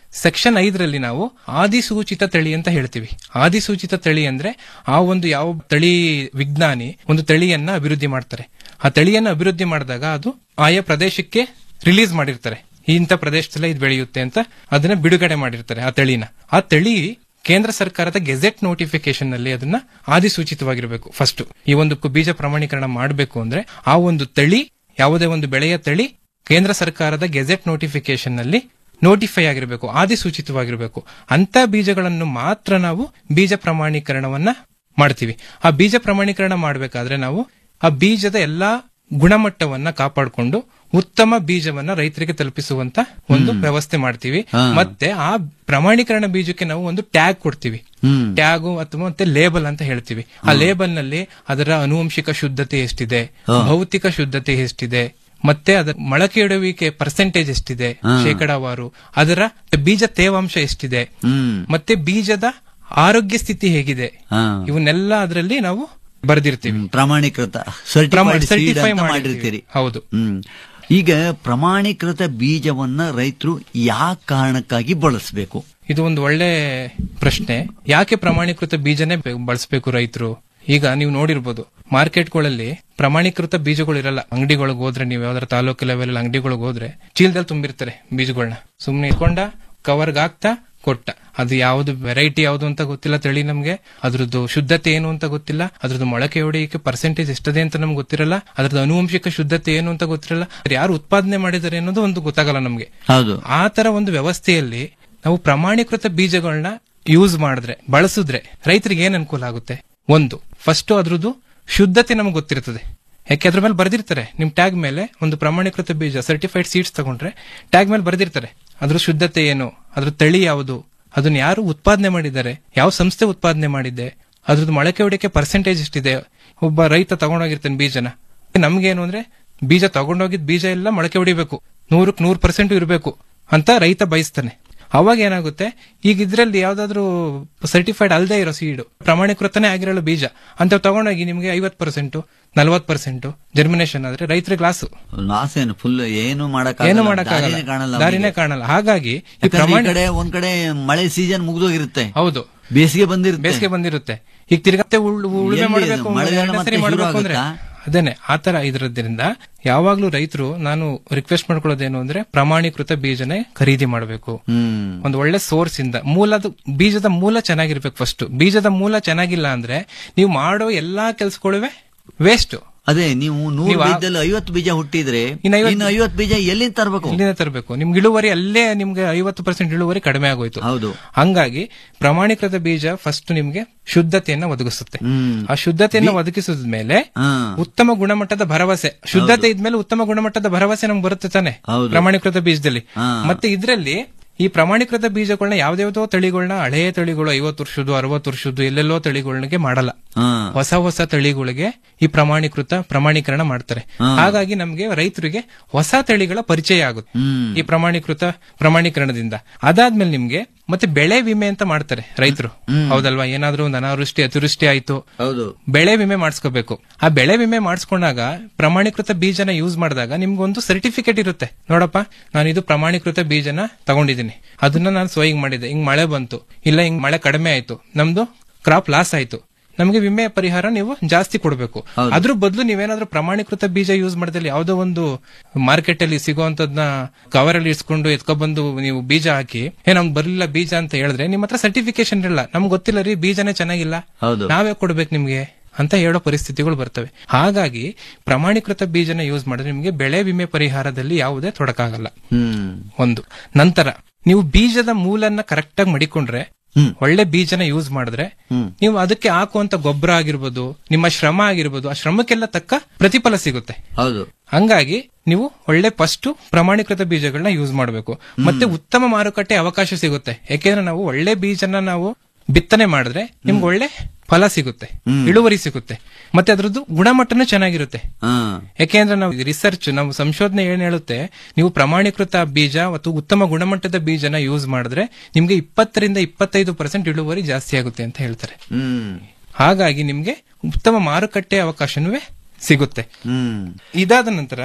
S13: ಸೆಕ್ಷನ್ ಐದರಲ್ಲಿ ನಾವು ಆದಿಸೂಚಿತ ತಳಿ ಅಂತ ಹೇಳ್ತೀವಿ ಆದಿಸೂಚಿತ ತಳಿ ಅಂದ್ರೆ ಆ ಒಂದು ಯಾವ ತಳಿ ವಿಜ್ಞಾನಿ ಒಂದು ತಳಿಯನ್ನ ಅಭಿವೃದ್ಧಿ ಮಾಡ್ತಾರೆ ಆ ತಳಿಯನ್ನ ಅಭಿವೃದ್ಧಿ ಮಾಡಿದಾಗ ಅದು ಆಯಾ ಪ್ರದೇಶಕ್ಕೆ ರಿಲೀಸ್ ಮಾಡಿರ್ತಾರೆ ಇಂಥ ಪ್ರದೇಶದಲ್ಲೇ ಇದು ಬೆಳೆಯುತ್ತೆ ಅಂತ ಅದನ್ನ ಬಿಡುಗಡೆ ಮಾಡಿರ್ತಾರೆ ಆ ತಳಿನ ಆ ತಳಿ ಕೇಂದ್ರ ಸರ್ಕಾರದ ಗೆಜೆಟ್ ನೋಟಿಫಿಕೇಶನ್ ನಲ್ಲಿ ಅದನ್ನ ಆದಿಸೂಚಿತವಾಗಿರಬೇಕು ಫಸ್ಟ್ ಈ ಒಂದು ಕು- ಬೀಜ ಪ್ರಮಾಣೀಕರಣ ಮಾಡಬೇಕು ಅಂದ್ರೆ ಆ ಒಂದು ತಳಿ ಯಾವುದೇ ಒಂದು ಬೆಳೆಯ ತಳಿ ಕೇಂದ್ರ ಸರ್ಕಾರದ ಗೆಜೆಟ್ ನೋಟಿಫಿಕೇಶನ್ ನಲ್ಲಿ ನೋಟಿಫೈ ಆಗಿರಬೇಕು ಆದಿಸೂಚಿತವಾಗಿರಬೇಕು ಅಂತ ಬೀಜಗಳನ್ನು ಮಾತ್ರ ನಾವು ಬೀಜ ಪ್ರಮಾಣೀಕರಣವನ್ನ ಮಾಡ್ತೀವಿ ಆ ಬೀಜ ಪ್ರಮಾಣೀಕರಣ ಮಾಡಬೇಕಾದ್ರೆ ನಾವು ಆ ಬೀಜದ ಎಲ್ಲಾ ಗುಣಮಟ್ಟವನ್ನ ಕಾಪಾಡಿಕೊಂಡು ಉತ್ತಮ ಬೀಜವನ್ನ ರೈತರಿಗೆ ತಲುಪಿಸುವಂತ ಒಂದು ವ್ಯವಸ್ಥೆ ಮಾಡ್ತೀವಿ
S10: ಹಾ.
S13: ಮತ್ತೆ ಆ ಪ್ರಮಾಣೀಕರಣ ಬೀಜಕ್ಕೆ ನಾವು ಒಂದು ಟ್ಯಾಗ್ ಕೊಡ್ತೀವಿ
S10: ಹ್ಮ್.
S13: ಟ್ಯಾಗು ಅಥವಾ ಮತ್ತೆ ಲೇಬಲ್ ಅಂತ ಹೇಳ್ತೀವಿ ಆ ಲೇಬಲ್ ನಲ್ಲಿ ಅದರ ಅನುವಂಶಿಕ ಶುದ್ಧತೆ ಎಷ್ಟಿದೆ
S10: ಹಾ.
S13: ಭೌತಿಕ ಶುದ್ಧತೆ ಎಷ್ಟಿದೆ ಮತ್ತೆ ಅದರ ಮೊಳಕೆಯೊಡುವಿಕೆ ಪರ್ಸೆಂಟೇಜ್ ಎಷ್ಟಿದೆ
S10: ಹಾ.
S13: ಶೇಕಡಾವಾರು ಅದರ ಬೀಜ ತೇವಾಂಶ ಎಷ್ಟಿದೆ
S10: ಹ್ಮ್
S13: ಮತ್ತೆ ಬೀಜದ ಆರೋಗ್ಯ ಸ್ಥಿತಿ ಹೇಗಿದೆ
S10: ಹಾ.
S13: ಇವನ್ನೆಲ್ಲ ಅದರಲ್ಲಿ ನಾವು ಬರೆದಿರ್ತೀವಿ
S10: ಪ್ರಮಾಣೀಕೃತ
S13: ಪ್ರಮಾಣ-
S10: ಸರ್ಟಿಫೈಡ್ ಸೀಡ್
S13: certify
S10: ಅಂತ
S13: ಮಾಡಿರ್ತೀವಿ.
S10: ಮಾಡಿರ್ತೀರಿ
S13: ಹೌದು
S10: ಹ್ಮ್ ಈಗ ಪ್ರಮಾಣೀಕೃತ ಬೀಜವನ್ನ ರೈತರು ಯಾವ ಕಾರಣಕ್ಕಾಗಿ ಬಳಸಬೇಕು
S13: ಇದು ಒಂದು ಒಳ್ಳೆ ಪ್ರಶ್ನೆ ಯಾಕೆ ಪ್ರಮಾಣೀಕೃತ ಬೀಜನೇ ಬೆ- ಬಳಸಬೇಕು ರೈತರು ಈಗ ನೀವು ನೋಡಿರ್ಬೋದು ಮಾರ್ಕೆಟ್ಗಳಲ್ಲಿ ಪ್ರಮಾಣೀಕೃತ ಬೀಜಗಳು ಇರಲ್ಲ ಅಂಗಡಿಗಳಿಗೆ ಹೋದ್ರೆ ನೀವು ಯಾವ್ದಾರ ತಾಲೂಕು ಲೆವೆಲ್ ಅಂಗಡಿಗಳಿಗೆ ಹೋದ್ರೆ ಚೀಲದಲ್ಲಿ ತುಂಬಿರ್ತಾರೆ ಬೀಜಗಳನ್ನ ಸುಮ್ನೆ ಇಟ್ಕೊಂಡ ಕವರ್ಗ್ ಹಾಕ್ತಾ ಕೊಟ್ಟ ಅದು ಯಾವ್ದು ವೆರೈಟಿ ಯಾವ್ದು ಅಂತ ಗೊತ್ತಿಲ್ಲ ತಳಿ ನಮ್ಗೆ ಅದ್ರದ್ದು ಶುದ್ಧತೆ ಏನು ಅಂತ ಗೊತ್ತಿಲ್ಲ ಅದ್ರದ್ದು ಮೊಳಕೆ ಹೊಡೆಯಕ್ಕೆ ಪರ್ಸೆಂಟೇಜ್ ಎಷ್ಟದೆ ಅಂತ ನಮ್ಗೆ ಗೊತ್ತಿರಲ್ಲ ಅದ್ರದ್ದು ಅನುವಂಶಿಕ ಶುದ್ಧತೆ ಏನು ಅಂತ ಗೊತ್ತಿರಲ್ಲ ಯಾರು ಉತ್ಪಾದನೆ ಮಾಡಿದ್ದಾರೆ ಅನ್ನೋದು ಒಂದು ಗೊತ್ತಾಗಲ್ಲ ನಮ್ಗೆ
S10: ಹೌದು
S13: ಆ ತರ ಒಂದು ವ್ಯವಸ್ಥೆಯಲ್ಲಿ ನಾವು ಪ್ರಮಾಣೀಕೃತ ಬೀಜಗಳನ್ನ ಯೂಸ್ ಮಾಡಿದ್ರೆ ಬಳಸಿದ್ರೆ ರೈತರಿಗೆ ಏನ್ ಅನುಕೂಲ ಆಗುತ್ತೆ ಒಂದು ಫಸ್ಟ್ ಅದ್ರದ್ದು ಶುದ್ಧತೆ ನಮ್ಗೆ ಗೊತ್ತಿರ್ತದೆ ಯಾಕೆ ಅದ್ರ ಮೇಲೆ ಬರ್ದಿರ್ತಾರೆ ನಿಮ್ ಟ್ಯಾಗ್ ಮೇಲೆ ಒಂದು ಪ್ರಮಾಣೀಕೃತ ಬೀಜ ಸರ್ಟಿಫೈಡ್ ಸೀಡ್ಸ್ ತಗೊಂಡ್ರೆ ಟ್ಯಾಗ್ ಮೇಲೆ ಬರ್ದಿರ್ತಾರೆ ಅದ್ರ ಶುದ್ಧತೆ ಏನು ಅದ್ರ ತಳಿ ಯಾವುದು ಅದನ್ನ ಯಾರು ಉತ್ಪಾದನೆ ಮಾಡಿದ್ದಾರೆ ಯಾವ ಸಂಸ್ಥೆ ಉತ್ಪಾದನೆ ಮಾಡಿದೆ ಅದ್ರದ್ದು ಮೊಳಕೆ ಹೊಡಿಕೆ ಪರ್ಸೆಂಟೇಜ್ ಎಷ್ಟಿದೆ ಒಬ್ಬ ರೈತ ತಗೊಂಡೋಗಿರ್ತಾನೆ ಬೀಜನ ನಮ್ಗೇನು ಅಂದ್ರೆ ಬೀಜ ತಗೊಂಡೋಗಿದ್ ಬೀಜ ಎಲ್ಲ ಮೊಳಕೆ ಹೊಡಿಬೇಕು ನೂರಕ್ಕೆ ನೂರು ಪರ್ಸೆಂಟ್ ಇರಬೇಕು ಅಂತ ರೈತ ಬಯಸ್ತಾನೆ ಅವಾಗ ಏನಾಗುತ್ತೆ ಈಗ ಇದ್ರಲ್ಲಿ ಯಾವ್ದಾದ್ರು ಸರ್ಟಿಫೈಡ್ ಅಲ್ಲದೆ ಇರೋ ಸೀಡು ಪ್ರಮಾಣೀಕೃತನೇ ಆಗಿರಲ್ಲ ಬೀಜ ಅಂತ ತಗೊಂಡೋಗಿ ನಿಮ್ಗೆ ಐವತ್ ಪರ್ಸೆಂಟ್ ನಲ್ವತ್ ಪರ್ಸೆಂಟ್ ಜರ್ಮಿನೇಷನ್ ಆದ್ರೆ ರೈತರಿಗೆ ಲಾಸ್
S10: ಲಾಸ್ ಏನು ಫುಲ್ ಏನು ಮಾಡಕ್
S13: ಏನು ಮಾಡಕ್ಕಾಗಲ್ಲ
S10: ಕಾಣಲ್ಲ
S13: ದಾರಿನೇ ಕಾಣಲ್ಲ ಹಾಗಾಗಿ ಈ
S10: ಯಾಕಂದ್ರೆ ಈ
S13: ಪ್ರಮಾಣ
S10: ಕಡೆ ಒಂದ್ ಕಡೆ ಮಳೆ ಸೀಸನ್ ಮುಗ್ದೋಗಿರುತ್ತೆ
S13: ಹೌದು
S10: ಬೇಸಿಗೆ ಬಂದಿರುತ್ತೆ
S13: ಬೇಸಿಗೆ ಬಂದಿರುತ್ತೆ ಈಗ ತಿರ್ಗತ್ತೆ ಉಳ್- ಉಳುಮೆ
S10: ಎಲ್ಲಿ
S13: ಮಾಡಬೇಕು
S10: ಮಳೆಗಾಲ
S13: ಎರಡ್ನೇ
S10: ಮತ್ತೆ
S13: ಸರಿ
S10: ಶುರು
S13: ಮಾಡ್ಬೇಕು ಅಂದ್ರೆ
S10: ಆಗುತ್ತಾ?
S13: ಅದೇನೆ ಆತರ ಇದ್ರದ್ರಿಂದ ಯಾವಾಗ್ಲೂ ರೈತರು ನಾನು ರಿಕ್ವೆಸ್ಟ್ ಮಾಡ್ಕೊಳ್ಳೋದೇನು ಅಂದ್ರೆ ಪ್ರಮಾಣೀಕೃತ ಬೀಜನೇ ಖರೀದಿ ಮಾಡಬೇಕು
S10: ಹ್ಮ್
S13: ಒಂದು ಒಳ್ಳೆ ಸೋರ್ಸ್ ಇಂದ ಮೂಲದ ಬೀಜದ ಮೂಲ ಚೆನ್ನಾಗಿರ್ಬೇಕು ಫಸ್ಟ್ ಬೀಜದ ಮೂಲ ಚೆನ್ನಾಗಿಲ್ಲ ಅಂದ್ರೆ ನೀವು ಮಾಡೋ ಎಲ್ಲಾ ಕೆಲ್ಸಗಳುವೆ ವೇಸ್ಟ್
S10: ಅದೇ ನೀವು ನೂರು
S13: ನೀವು ಆ-
S10: ಬೀಜದಲ್ಲಿ ಐವತ್ತು ಬೀಜ ಹುಟ್ಟಿದ್ರೆ
S13: ಇನ್ನು ಐವತ್ತು-
S10: ಇನ್ನು ಐವತ್ತು ಬೀಜ ಎಲ್ಲಿಂದ ತರಬೇಕು
S13: ಇಲ್ಲಿಂದ ತರಬೇಕು ನಿಮ್ಗೆ ಇಳುವರಿ ಅಲ್ಲೇ ನಿಮ್ಗೆ ಐವತ್ತು ಪರ್ಸೆಂಟ್ ಇಳುವರಿ ಕಡಿಮೆ ಆಗೋಯ್ತು
S10: ಹೌದು
S13: ಹಂಗಾಗಿ ಪ್ರಮಾಣೀಕೃತ ಬೀಜ ಫಸ್ಟ್ ನಿಮ್ಗೆ ಶುದ್ಧತೆಯನ್ನ ಒದಗಿಸುತ್ತೆ
S10: ಹ್ಮ್
S13: ಆ ಶುದ್ಧತೆಯನ್ನು ಒದಗಿಸಿದ ಮೇಲೆ
S10: ಹಾ.
S13: ಉತ್ತಮ ಗುಣಮಟ್ಟದ ಭರವಸೆ ಶುದ್ಧತೆ ಇದ್ಮೇಲೆ ಉತ್ತಮ ಗುಣಮಟ್ಟದ ಭರವಸೆ ನಮ್ಗೆ ಬರುತ್ತೆ ತಾನೆ
S10: ಹೌದು.
S13: ಪ್ರಮಾಣೀಕೃತ ಬೀಜದಲ್ಲಿ
S10: ಹಾ.
S13: ಮತ್ತೆ ಇದ್ರಲ್ಲಿ ಈ ಪ್ರಮಾಣೀಕೃತ ಬೀಜಗಳನ್ನ ಯಾವ್ದಾವ್ದೋ ತಳಿಗಳನ್ನ ಹಳೆಯ ತಳಿಗಳು ಐವತ್ತು ವರ್ಷದ್ದು ಅರವತ್ತು ವರ್ಷದ್ದು ಎಲ್ಲೆಲ್ಲೋ ತಳಿಗಳಿಗೆ ಮಾಡಲ್ಲ
S10: ಹಾ.
S13: ಹೊಸ ಹೊಸ ತಳಿಗಳಿಗೆ ಈ ಪ್ರಮಾಣೀಕೃತ ಪ್ರಮಾಣೀಕರಣ ಮಾಡ್ತಾರೆ
S10: ಹಾ.
S13: ಹಾಗಾಗಿ ನಮ್ಗೆ ರೈತರಿಗೆ ಹೊಸ ತಳಿಗಳ ಪರಿಚಯ ಆಗುತ್ತೆ
S10: ಹ್ಮ್.
S13: ಈ ಪ್ರಮಾಣೀಕೃತ ಪ್ರಮಾಣೀಕರಣದಿಂದ ಅದಾದ್ಮೇಲೆ ನಿಮ್ಗೆ ಮತ್ತೆ ಬೆಳೆ ವಿಮೆ ಅಂತ ಮಾಡ್ತಾರೆ ರೈತರು ಹೌದಲ್ವಾ ಏನಾದ್ರೂ ಒಂದು ಅನಾವೃಷ್ಟಿ ಅತಿವೃಷ್ಟಿ ಆಯ್ತು
S10: ಹೌದು
S13: ಬೆಳೆ ವಿಮೆ ಮಾಡಿಸ್ಕೋಬೇಕು ಆ ಬೆಳೆ ವಿಮೆ ಮಾಡಿಸ್ಕೊಂಡಾಗ ಪ್ರಮಾಣೀಕೃತ ಬೀಜನ ಯೂಸ್ ಮಾಡಿದಾಗ ನಿಮ್ಗೊಂದು ಸರ್ಟಿಫಿಕೇಟ್ ಇರುತ್ತೆ ನೋಡಪ್ಪ ನಾನು ಇದು ಪ್ರಮಾಣೀಕೃತ ಬೀಜನ ತಗೊಂಡಿದ್ದೀನಿ ಅದನ್ನ ನಾನು ಸೋಯಿಂಗ್ ಮಾಡಿದೆ ಹಿಂಗ್ ಮಳೆ ಬಂತು ಇಲ್ಲ ಹಿಂಗ್ ಮಳೆ ಕಡಿಮೆ ಆಯ್ತು ನಮ್ದು ಕ್ರಾಪ್ ಲಾಸ್ ಆಯ್ತು ನಮಗೆ ವಿಮೆ ಪರಿಹಾರ ನೀವು ಜಾಸ್ತಿ ಕೊಡಬೇಕು
S10: ಹೌದು.
S13: ಅದ್ರ ಬದಲು ನೀವೇನಾದ್ರೂ ಪ್ರಮಾಣೀಕೃತ ಬೀಜ ಯೂಸ್ ಮಾಡಿದಲ್ಲಿ ಯಾವ್ದೋ ಒಂದು ಮಾರ್ಕೆಟ್ ಅಲ್ಲಿ ಸಿಗುವಂತದ್ನ ಕವರ್ ಅಲ್ಲಿ ಇಸ್ಕೊಂಡು ಎತ್ಕೊಬಂದು ನೀವು ಬೀಜ ಹಾಕಿ ಏ ನಮ್ಗೆ ಬರ್ಲಿಲ್ಲ ಬೀಜ ಅಂತ ಹೇಳಿದ್ರೆ ನಿಮ್ಮ ಹತ್ರ ಸರ್ಟಿಫಿಕೇಶನ್ ಇರಲ್ಲ ನಮ್ಗೆ ಗೊತ್ತಿಲ್ಲ ರೀ ಬೀಜನೇ ಚೆನ್ನಾಗಿಲ್ಲ
S10: ಹೌದು.
S13: ನಾವೇ ಕೊಡ್ಬೇಕು ನಿಮ್ಗೆ ಅಂತ ಹೇಳೋ ಪರಿಸ್ಥಿತಿಗಳು ಬರ್ತವೆ ಹಾಗಾಗಿ ಪ್ರಮಾಣೀಕೃತ ಬೀಜನ ಯೂಸ್ ಮಾಡಿದ್ರೆ ನಿಮ್ಗೆ ಬೆಳೆ ವಿಮೆ ಪರಿಹಾರದಲ್ಲಿ ಯಾವುದೇ ತೊಡಕಾಗಲ್ಲ
S10: ಹ್ಮ್
S13: ಒಂದು ನಂತರ ನೀವು ಬೀಜದ ಮೂಲನ್ನ ಕರೆಕ್ಟ್ ಆಗಿ ಮಡಿಕೊಂಡ್ರೆ
S10: ಹ್ಮ್.
S13: ಒಳ್ಳೆ ಬೀಜನ ಯೂಸ್ ಮಾಡಿದ್ರೆ
S10: ಹ್ಮ್.
S13: ನೀವು ಅದಕ್ಕೆ ಹಾಕುವಂತ ಗೊಬ್ಬರ ಆಗಿರ್ಬೋದು ನಿಮ್ಮ ಶ್ರಮ ಆಗಿರ್ಬೋದು ಆ ಶ್ರಮಕ್ಕೆಲ್ಲ ತಕ್ಕ ಪ್ರತಿಫಲ ಸಿಗುತ್ತೆ
S10: ಹೌದು
S13: ಹಂಗಾಗಿ ನೀವು ಒಳ್ಳೆ ಫಸ್ಟ್ ಪ್ರಮಾಣೀಕೃತ ಬೀಜಗಳನ್ನ ಯೂಸ್ ಮಾಡಬೇಕು ಮತ್ತೆ ಉತ್ತಮ ಮಾರುಕಟ್ಟೆ ಅವಕಾಶ ಸಿಗುತ್ತೆ ಯಾಕೆಂದ್ರೆ ನಾವು ಒಳ್ಳೆ ಬೀಜನ ನಾವು ಬಿತ್ತನೆ ಮಾಡಿದ್ರೆ ನಿಮ್ಗೆ ಒಳ್ಳೆ ಫಲ ಸಿಗುತ್ತೆ ಇಳುವರಿ ಸಿಗುತ್ತೆ ಮತ್ತೆ ಅದ್ರದ್ದು ಗುಣಮಟ್ಟನೂ ಚೆನ್ನಾಗಿರುತ್ತೆ
S10: ಹಾ
S13: ಯಾಕೆಂದ್ರೆ ನಾವು ರಿಸರ್ಚ್ ನಾವು ಸಂಶೋಧನೆ ಏನ್ ಹೇಳುತ್ತೆ ನೀವು ಪ್ರಮಾಣೀಕೃತ ಬೀಜ ಮತ್ತು ಉತ್ತಮ ಗುಣಮಟ್ಟದ ಬೀಜನ ಯೂಸ್ ಮಾಡಿದ್ರೆ ನಿಮ್ಗೆ ಇಪ್ಪತ್ತರಿಂದ ಇಪ್ಪತ್ತೈದು ಪರ್ಸೆಂಟ್ ಇಳುವರಿ ಜಾಸ್ತಿ ಆಗುತ್ತೆ ಅಂತ ಹೇಳ್ತಾರೆ
S10: ಹ್ಮ್
S13: ಹಾಗಾಗಿ ನಿಮ್ಗೆ ಉತ್ತಮ ಮಾರುಕಟ್ಟೆ ಅವಕಾಶನೂ ಸಿಗುತ್ತೆ
S10: ಹ್ಮ್
S13: ಇದಾದ ನಂತರ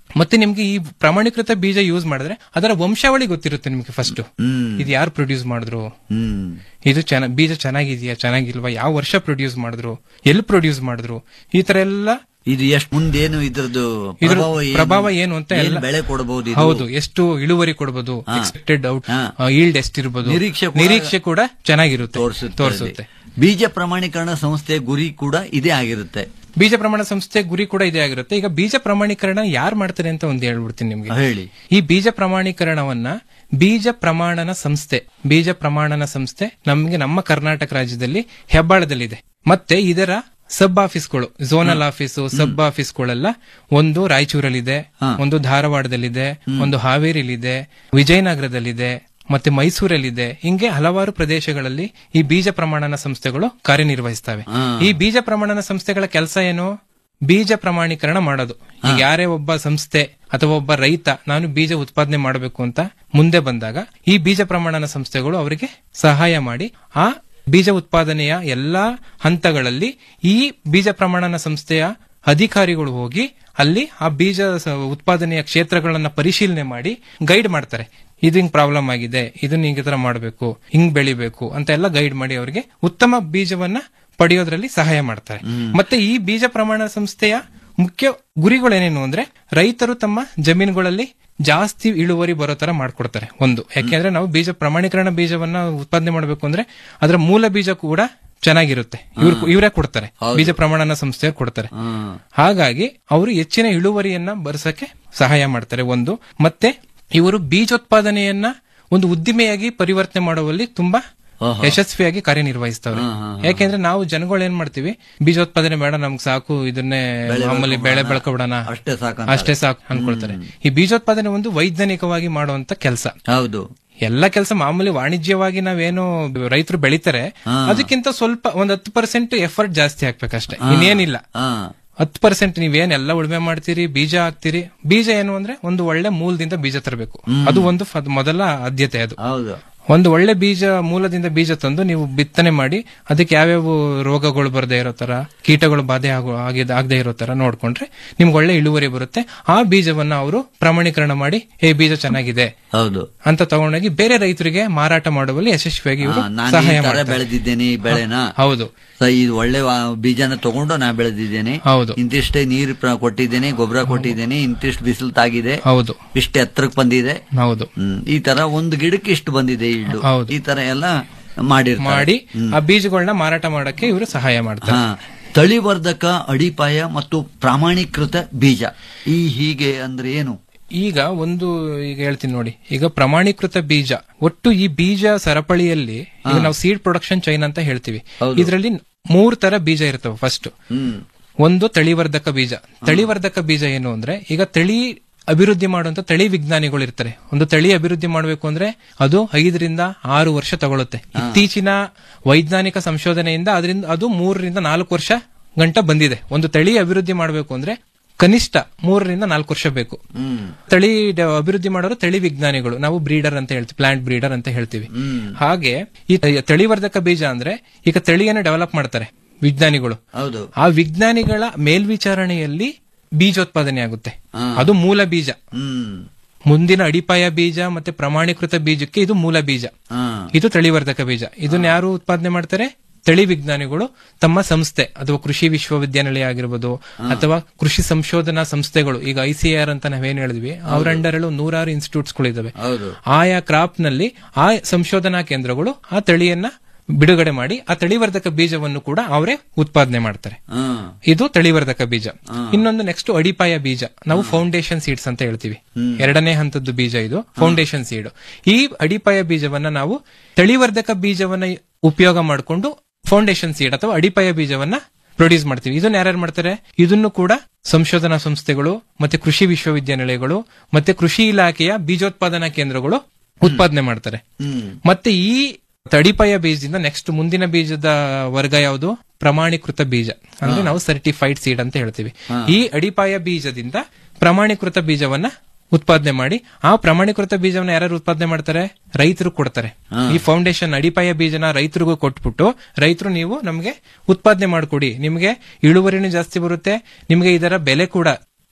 S13: ಮತ್ತೆ ನಿಮ್ಗೆ ಈ ಪ್ರಮಾಣೀಕೃತ ಬೀಜ ಯೂಸ್ ಮಾಡಿದ್ರೆ ಅದರ ವಂಶಾವಳಿ ಗೊತ್ತಿರುತ್ತೆ ನಿಮ್ಗೆ ಫಸ್ಟ್ ಇದು ಯಾರು ಪ್ರೊಡ್ಯೂಸ್ ಮಾಡಿದ್ರು ಇದು ಚೆನ್ನ ಬೀಜ ಚೆನ್ನಾಗಿದೆಯಾ ಚೆನ್ನಾಗಿಲ್ವಾ ಯಾವ ವರ್ಷ ಪ್ರೊಡ್ಯೂಸ್ ಮಾಡಿದ್ರು ಎಲ್ಲಿ ಪ್ರೊಡ್ಯೂಸ್ ಮಾಡಿದ್ರು ಈ ತರ ಎಲ್ಲ
S10: ಇದು ಎಷ್ಟು ಮುಂದೇನು ಇದ್ರದ್ದು
S13: ಇದ್ರ
S10: ಪ್ರಭಾವ ಏನು?
S13: ಪ್ರಭಾವ ಏನು ಅಂತ
S10: ಏನ್
S13: ಎಲ್ಲ
S10: ಬೆಳೆ ಕೊಡಬಹುದು ಇದು?
S13: ಹೌದು ಎಷ್ಟು ಇಳುವರಿ ಕೊಡಬಹುದು
S10: ಹಾ.
S13: ಎಕ್ಸ್ಪೆಕ್ಟೆಡ್ ಔಟ್
S10: ಹಾ.
S13: ಈಲ್ಡ್ ಎಷ್ಟಿರ್ಬೋದು
S10: ನಿರೀಕ್ಷೆ ಕೂಡ-
S13: ನಿರೀಕ್ಷೆ ಕೂಡ ಚೆನ್ನಾಗಿರುತ್ತೆ
S10: ತೋರಿಸುತ್ತೆ
S13: ತೋರಿಸುತ್ತೆ
S10: ಬೀಜ ಪ್ರಮಾಣೀಕರಣ ಸಂಸ್ಥೆಯ ಗುರಿ ಕೂಡ ಇದೇ ಆಗಿರುತ್ತೆ
S13: ಬೀಜ ಪ್ರಮಾಣ ಸಂಸ್ಥೆ ಗುರಿ ಕೂಡ ಇದೇ ಆಗಿರುತ್ತೆ ಈಗ ಬೀಜ ಪ್ರಮಾಣೀಕರಣ ಯಾರು ಮಾಡ್ತಾರೆ ಅಂತ ಒಂದು ಹೇಳ್ಬಿಡ್ತೀನಿ ನಿಮ್ಗೆ
S10: ಹೇಳಿ
S13: ಈ ಬೀಜ ಪ್ರಮಾಣೀಕರಣವನ್ನ ಬೀಜ ಪ್ರಮಾಣನ ಸಂಸ್ಥೆ ಬೀಜ ಪ್ರಮಾಣನ ಸಂಸ್ಥೆ ನಮ್ಗೆ ನಮ್ಮ ಕರ್ನಾಟಕ ರಾಜ್ಯದಲ್ಲಿ ಹೆಬ್ಬಾಳದಲ್ಲಿದೆ ಮತ್ತೆ ಇದರ ಸಬ್ ಆಫೀಸ್ಗಳು ಝೋನಲ್ ಆಫೀಸು ಸಬ್ ಆಫೀಸ್ಗಳೆಲ್ಲ ಒಂದು ರಾಯಚೂರಲ್ಲಿದೆ ಒಂದು ಧಾರವಾಡದಲ್ಲಿದೆ ಒಂದು ಹಾವೇರಿಲಿದೆ ವಿಜಯನಗರದಲ್ಲಿದೆ ಮತ್ತೆ ಮೈಸೂರಲ್ಲಿದೆ ಹಿಂಗೆ ಹಲವಾರು ಪ್ರದೇಶಗಳಲ್ಲಿ ಈ ಬೀಜ ಪ್ರಮಾಣನ ಸಂಸ್ಥೆಗಳು ಕಾರ್ಯನಿರ್ವಹಿಸ್ತವೆ ಈ ಬೀಜ ಪ್ರಮಾಣನ ಸಂಸ್ಥೆಗಳ ಕೆಲಸ ಏನು ಬೀಜ ಪ್ರಮಾಣೀಕರಣ ಮಾಡೋದು ಈಗ ಯಾರೇ ಒಬ್ಬ ಸಂಸ್ಥೆ ಅಥವಾ ಒಬ್ಬ ರೈತ ನಾನು ಬೀಜ ಉತ್ಪಾದನೆ ಮಾಡಬೇಕು ಅಂತ ಮುಂದೆ ಬಂದಾಗ ಈ ಬೀಜ ಪ್ರಮಾಣನ ಸಂಸ್ಥೆಗಳು ಅವರಿಗೆ ಸಹಾಯ ಮಾಡಿ ಆ ಬೀಜ ಉತ್ಪಾದನೆಯ ಎಲ್ಲಾ ಹಂತಗಳಲ್ಲಿ ಈ ಬೀಜ ಪ್ರಮಾಣನ ಸಂಸ್ಥೆಯ ಅಧಿಕಾರಿಗಳು ಹೋಗಿ ಅಲ್ಲಿ ಆ ಬೀಜ ಸ- ಉತ್ಪಾದನೆಯ ಕ್ಷೇತ್ರಗಳನ್ನ ಪರಿಶೀಲನೆ ಮಾಡಿ ಗೈಡ್ ಮಾಡ್ತಾರೆ ಇದು ಹಿಂಗ್ ಪ್ರಾಬ್ಲಮ್ ಆಗಿದೆ ಇದನ್ನ ಹಿಂಗ್ ಈ ತರ ಮಾಡಬೇಕು ಹಿಂಗ್ ಬೆಳಿಬೇಕು ಅಂತ ಎಲ್ಲ ಗೈಡ್ ಮಾಡಿ ಅವರಿಗೆ ಉತ್ತಮ ಬೀಜವನ್ನ ಪಡೆಯೋದ್ರಲ್ಲಿ ಸಹಾಯ ಮಾಡ್ತಾರೆ ಮತ್ತೆ ಈ ಬೀಜ ಪ್ರಮಾಣ ಸಂಸ್ಥೆಯ ಮುಖ್ಯ ಗುರಿಗಳೇನೇನು ಅಂದ್ರೆ ರೈತರು ತಮ್ಮ ಜಮೀನುಗಳಲ್ಲಿ ಜಾಸ್ತಿ ಇಳುವರಿ ಬರೋ ತರ ಮಾಡ್ಕೊಡ್ತಾರೆ ಒಂದು ಯಾಕೆಂದ್ರೆ ನಾವು ಬೀಜ ಪ್ರಮಾಣೀಕರಣ ಬೀಜವನ್ನ ಉತ್ಪಾದನೆ ಮಾಡಬೇಕು ಅಂದ್ರೆ ಅದರ ಮೂಲ ಬೀಜ ಕೂಡ ಚೆನ್ನಾಗಿರುತ್ತೆ ಇವ್ರು ಇವರೇ ಕೊಡ್ತಾರೆ ಬೀಜ ಪ್ರಮಾಣನ ಸಂಸ್ಥೆಯವ್ರು ಕೊಡ್ತಾರೆ ಹಾಗಾಗಿ ಅವರು ಹೆಚ್ಚಿನ ಇಳುವರಿಯನ್ನ ಬರ್ಸಕ್ಕೆ ಸಹಾಯ ಮಾಡ್ತಾರೆ ಒಂದು ಮತ್ತೆ ಇವರು ಬೀಜೋತ್ಪಾದನೆಯನ್ನ ಒಂದು ಉದ್ದಿಮೆಯಾಗಿ ಪರಿವರ್ತನೆ ಮಾಡುವಲ್ಲಿ ತುಂಬಾ
S10: ಆಹಾ.
S13: ಯಶಸ್ವಿಯಾಗಿ ಕಾರ್ಯನಿರ್ವಹಿಸ್ತವ್ರೆ ಯಾಕೆಂದ್ರೆ ನಾವು ಜನಗಳು ಏನ್ ಮಾಡ್ತೀವಿ ಬೀಜೋತ್ಪಾದನೆ ಬೇಡ ನಮ್ಗೆ ಸಾಕು ಇದನ್ನೇ
S10: ಬೆಳೆ
S13: ಮಾಮೂಲಿ ಬೆಳೆ
S10: ಬೆಳ್ಕೊಂಬಿಡೋಣ.
S13: ಬೆಳ್ಕೊಬಿಡೋಣ
S10: ಅಷ್ಟೇ ಸಾಕು
S13: ಅಷ್ಟೇ ಸಾಕು ಅನ್ಕೊಳ್ತಾರೆ ಈ ಬೀಜೋತ್ಪಾದನೆ ಒಂದು ವೈಜ್ಞಾನಿಕವಾಗಿ ಮಾಡುವಂತ ಕೆಲಸ
S10: ಹೌದು
S13: ಎಲ್ಲ ಕೆಲಸ ಮಾಮೂಲಿ ವಾಣಿಜ್ಯವಾಗಿ ನಾವೇನು ರೈತರು ಬೆಳಿತಾರೆ
S10: ಹಾ.
S13: ಅದಕ್ಕಿಂತ ಸ್ವಲ್ಪ ಒಂದ್ ಹತ್ತು ಪರ್ಸೆಂಟ್ ಎಫರ್ಟ್ ಜಾಸ್ತಿ ಹಾಕ್ಬೇಕಷ್ಟೇ ಇನ್ನೇನಿಲ್ಲ
S10: ಹಾ.
S13: ಹತ್ತು ಪರ್ಸೆಂಟ್ ನೀವೇನ್ ಎಲ್ಲ ಉಳುಮೆ ಮಾಡ್ತೀರಿ ಬೀಜ ಹಾಕ್ತೀರಿ ಬೀಜ ಏನು ಅಂದ್ರೆ ಒಂದು ಒಳ್ಳೆ ಮೂಲದಿಂದ ಬೀಜ ತರಬೇಕು ಅದು ಒಂದು ಫ- ಮೊದಲ ಆದ್ಯತೆ ಅದು
S10: ಹೌದು
S13: ಒಂದು ಒಳ್ಳೆ ಬೀಜ ಮೂಲದಿಂದ ಬೀಜ ತಂದು ನೀವು ಬಿತ್ತನೆ ಮಾಡಿ ಅದಕ್ಕೆ ಯಾವ್ಯಾವ ರೋಗಗಳು ಬರದೇ ಇರೋ ತರ ಕೀಟಗಳು ಬಾಧೆ ಆಗೋ ಆಗಿದ್- ಆಗದೆ ಇರೋ ತರ ನೋಡ್ಕೊಂಡ್ರೆ ನಿಮ್ಗೆ ಒಳ್ಳೆ ಇಳುವರಿ ಬರುತ್ತೆ ಆ ಬೀಜವನ್ನ ಅವರು ಪ್ರಮಾಣೀಕರಣ ಮಾಡಿ ಏ ಬೀಜ ಚೆನ್ನಾಗಿದೆ
S10: ಹೌದು
S13: ಅಂತ ತಗೊಂಡೋಗಿ ಬೇರೆ ರೈತರಿಗೆ ಮಾರಾಟ ಮಾಡುವಲ್ಲಿ ಯಶಸ್ವಿಯಾಗಿ ಇವರು
S10: ಹಾ, ನಾನು
S13: ಸಹಾಯ
S10: ಈ ತರ
S13: ಮಾಡ್ತಾರೆ
S10: ಬೆಳೆದಿದ್ದೇನೆ ಈ ಬೆಳೆನ
S13: ಹೌದು
S10: ಸೊ ಇದು ಒಳ್ಳೆ ವಾ- ಬೀಜನ ತಗೊಂಡು ನಾ ಬೆಳೆದಿದ್ದೇನೆ
S13: ಹೌದು.
S10: ಇಂತಿಷ್ಟೇ ನೀರು ಪ್ರ- ಕೊಟ್ಟಿದ್ದೇನೆ ಗೊಬ್ಬರ ಕೊಟ್ಟಿದ್ದೇನೆ ಇಂತಿಷ್ಟು ಬಿಸಿಲು ತಾಗಿದೆ
S13: ಹೌದು
S10: ಇಷ್ಟು ಎತ್ತರಕ್ಕೆ ಬಂದಿದೆ
S13: ಹೌದು
S10: ಹ್ಮ್. ಈ ತರ ಒಂದು ಗಿಡಕ್ಕೆ ಇಷ್ಟು ಬಂದಿದೆ ಇಳ್ಳು
S13: ಹೌದು.
S10: ಈ ತರ ಎಲ್ಲ ಮಾಡಿರ್ತಾರೆ
S13: ಮಾಡಿ ಆ ಬೀಜಗಳನ್ನ ಮಾರಾಟ ಮಾಡಕ್ಕೆ ಇವರು ಸಹಾಯ ಮಾಡ್ತಾರೆ
S10: ಹಾ ತಳಿವರ್ಧಕ ಅಡಿಪಾಯ ಮತ್ತು ಪ್ರಾಮಾಣೀಕೃತ ಬೀಜ ಈ ಹೀಗೆ ಅಂದ್ರೆ ಏನು
S13: ಈಗ ಒಂದು ಈಗ ಹೇಳ್ತೀನಿ ನೋಡಿ ಈಗ ಪ್ರಮಾಣೀಕೃತ ಬೀಜ ಒಟ್ಟು ಈ ಬೀಜ ಸರಪಳಿಯಲ್ಲಿ ಈಗ ನಾವು ಸೀಡ್ ಪ್ರೊಡಕ್ಷನ್ ಚೈನ್ ಅಂತ ಹೇಳ್ತೀವಿ ಇದರಲ್ಲಿ ಮೂರ್ ತರ ಬೀಜ ಇರ್ತವೆ ಫಸ್ಟ್
S10: ಹ್ಮ್
S13: ಒಂದು ತಳಿವರ್ಧಕ ಬೀಜ ತಳಿವರ್ಧಕ ಬೀಜ ಏನು ಅಂದ್ರೆ ಈಗ ತಳಿ ಅಭಿವೃದ್ಧಿ ಮಾಡುವಂತ ತಳಿ ವಿಜ್ಞಾನಿಗಳು ಇರ್ತಾರೆ ಒಂದು ತಳಿ ಅಭಿವೃದ್ಧಿ ಮಾಡಬೇಕು ಅಂದ್ರೆ ಅದು ಐದರಿಂದ ಆರು ವರ್ಷ ತಗೊಳುತ್ತೆ ಇತ್ತೀಚಿನ ವೈಜ್ಞಾನಿಕ ಸಂಶೋಧನೆಯಿಂದ ಅದರಿಂದ ಅದು ಮೂರರಿಂದ ನಾಲ್ಕು ವರ್ಷ ಗಂಟ ಬಂದಿದೆ ಒಂದು ತಳಿ ಅಭಿವೃದ್ಧಿ ಮಾಡಬೇಕು ಅಂದ್ರೆ ಕನಿಷ್ಠ ಮೂರರಿಂದ ನಾಲ್ಕು ವರ್ಷ ಬೇಕು ತಳಿ ಡ- ಅಭಿವೃದ್ಧಿ ಮಾಡೋರು ತಳಿ ವಿಜ್ಞಾನಿಗಳು ನಾವು ಬ್ರೀಡರ್ ಅಂತ ಹೇಳ್ತೀವಿ ಪ್ಲಾಂಟ್ ಬ್ರೀಡರ್ ಅಂತ ಹೇಳ್ತೀವಿ ಹಾಗೆ ಈ ತ- ತಳಿವರ್ಧಕ ಬೀಜ ಅಂದ್ರೆ ಈಗ ತಳಿಯನ್ನು ಡೆವಲಪ್ ಮಾಡ್ತಾರೆ ವಿಜ್ಞಾನಿಗಳು
S10: ಹೌದು
S13: ಆ ವಿಜ್ಞಾನಿಗಳ ಮೇಲ್ವಿಚಾರಣೆಯಲ್ಲಿ ಬೀಜೋತ್ಪಾದನೆ ಆಗುತ್ತೆ ಅದು ಮೂಲ ಬೀಜ
S10: ಹ್ಮ್
S13: ಮುಂದಿನ ಅಡಿಪಾಯ ಬೀಜ ಮತ್ತೆ ಪ್ರಮಾಣೀಕೃತ ಬೀಜಕ್ಕೆ ಇದು ಮೂಲ ಬೀಜ
S10: ಹಾ
S13: ಇದು ತಳಿವರ್ಧಕ ಬೀಜ ಇದನ್ನ ಯಾರು ಉತ್ಪಾದನೆ ಮಾಡ್ತಾರೆ ತಳಿ ವಿಜ್ಞಾನಿಗಳು ತಮ್ಮ ಸಂಸ್ಥೆ ಅಥವಾ ಕೃಷಿ ವಿಶ್ವವಿದ್ಯಾನಿಲಯ ಆಗಿರ್ಬೋದು ಅಥವಾ ಕೃಷಿ ಸಂಶೋಧನಾ ಸಂಸ್ಥೆಗಳು ಈಗ ಐಸಿಆರ್ ಅಂತ ನಾವೇನ್ ಹೇಳಿದ್ವಿ ಅವ್ರ ಅಂಡರ್ ನೂರಾರು ಇನ್ಸ್ಟಿಟ್ಯೂಟ್ಸ್ ಗಳಿದಾವೆ
S10: ಹೌದು
S13: ಆಯಾ ಕ್ರಾಪ್ ನಲ್ಲಿ ಆ ಸಂಶೋಧನಾ ಕೇಂದ್ರಗಳು ಆ ತಳಿಯನ್ನ ಬಿಡುಗಡೆ ಮಾಡಿ ಆ ತಳಿವರ್ಧಕ ಬೀಜವನ್ನು ಕೂಡ ಅವರೇ ಉತ್ಪಾದನೆ ಮಾಡ್ತಾರೆ
S10: ಹಾ
S13: ಇದು ತಳಿವರ್ಧಕ ಬೀಜ ಇನ್ನೊಂದು ನೆಕ್ಸ್ಟ್ ಅಡಿಪಾಯ ಬೀಜ ನಾವು ಫೌಂಡೇಶನ್ ಸೀಡ್ಸ್ ಅಂತ ಹೇಳ್ತೀವಿ ಎರಡನೇ ಹಂತದ್ದು ಬೀಜ ಇದು ಫೌಂಡೇಶನ್ ಸೀಡ್ ಈ ಅಡಿಪಾಯ ಬೀಜವನ್ನ ನಾವು ತಳಿವರ್ಧಕ ಬೀಜವನ್ನ ಉಪಯೋಗ ಮಾಡಿಕೊಂಡು ಫೌಂಡೇಶನ್ ಸೀಡ್ ಅಥವಾ ಅಡಿಪಾಯ ಬೀಜವನ್ನ ಪ್ರೊಡ್ಯೂಸ್ ಮಾಡ್ತೀವಿ ಇದನ್ನ ಯಾರ್ಯಾರು ಮಾಡ್ತಾರೆ ಇದನ್ನು ಕೂಡ ಸಂಶೋಧನಾ ಸಂಸ್ಥೆಗಳು ಮತ್ತೆ ಕೃಷಿ ವಿಶ್ವವಿದ್ಯಾನಿಲಯಗಳು ಮತ್ತೆ ಕೃಷಿ ಇಲಾಖೆಯ ಬೀಜೋತ್ಪಾದನಾ ಕೇಂದ್ರಗಳು ಉತ್ಪಾದನೆ ಮಾಡ್ತಾರೆ
S10: ಹ್ಮ್
S13: ಮತ್ತೆ ಈ ತಡಿಪಾಯ ಬೀಜದಿಂದ ನೆಕ್ಸ್ಟ್ ಮುಂದಿನ ಬೀಜದ ವರ್ಗ ಯಾವುದು ಪ್ರಮಾಣೀಕೃತ ಬೀಜ ಅಂದ್ರೆ ನಾವು ಸರ್ಟಿಫೈಡ್ ಸೀಡ್ ಅಂತ ಹೇಳ್ತೀವಿ ಈ ಅಡಿಪಾಯ ಬೀಜದಿಂದ ಪ್ರಮಾಣೀಕೃತ ಬೀಜವನ್ನ ಉತ್ಪಾದನೆ ಮಾಡಿ ಆ ಪ್ರಮಾಣೀಕೃತ ಬೀಜವನ್ನ ಯಾರು ಉತ್ಪಾದನೆ ಮಾಡ್ತಾರೆ ರೈತರು ಕೊಡ್ತಾರೆ ಈ ಫೌಂಡೇಶನ್ ಅಡಿಪಾಯ ಬೀಜನ ರೈತರಿಗೂ ಕೊಟ್ಬಿಟ್ಟು ರೈತರು ನೀವು ನಮಗೆ ಉತ್ಪಾದನೆ ಮಾಡ್ಕೊಡಿ ನಿಮಗೆ ಇಳುವರಿನೂ ಜಾಸ್ತಿ ಬರುತ್ತೆ ನಿಮಗೆ ಇದರ ಬೆಲೆ ಕೂಡ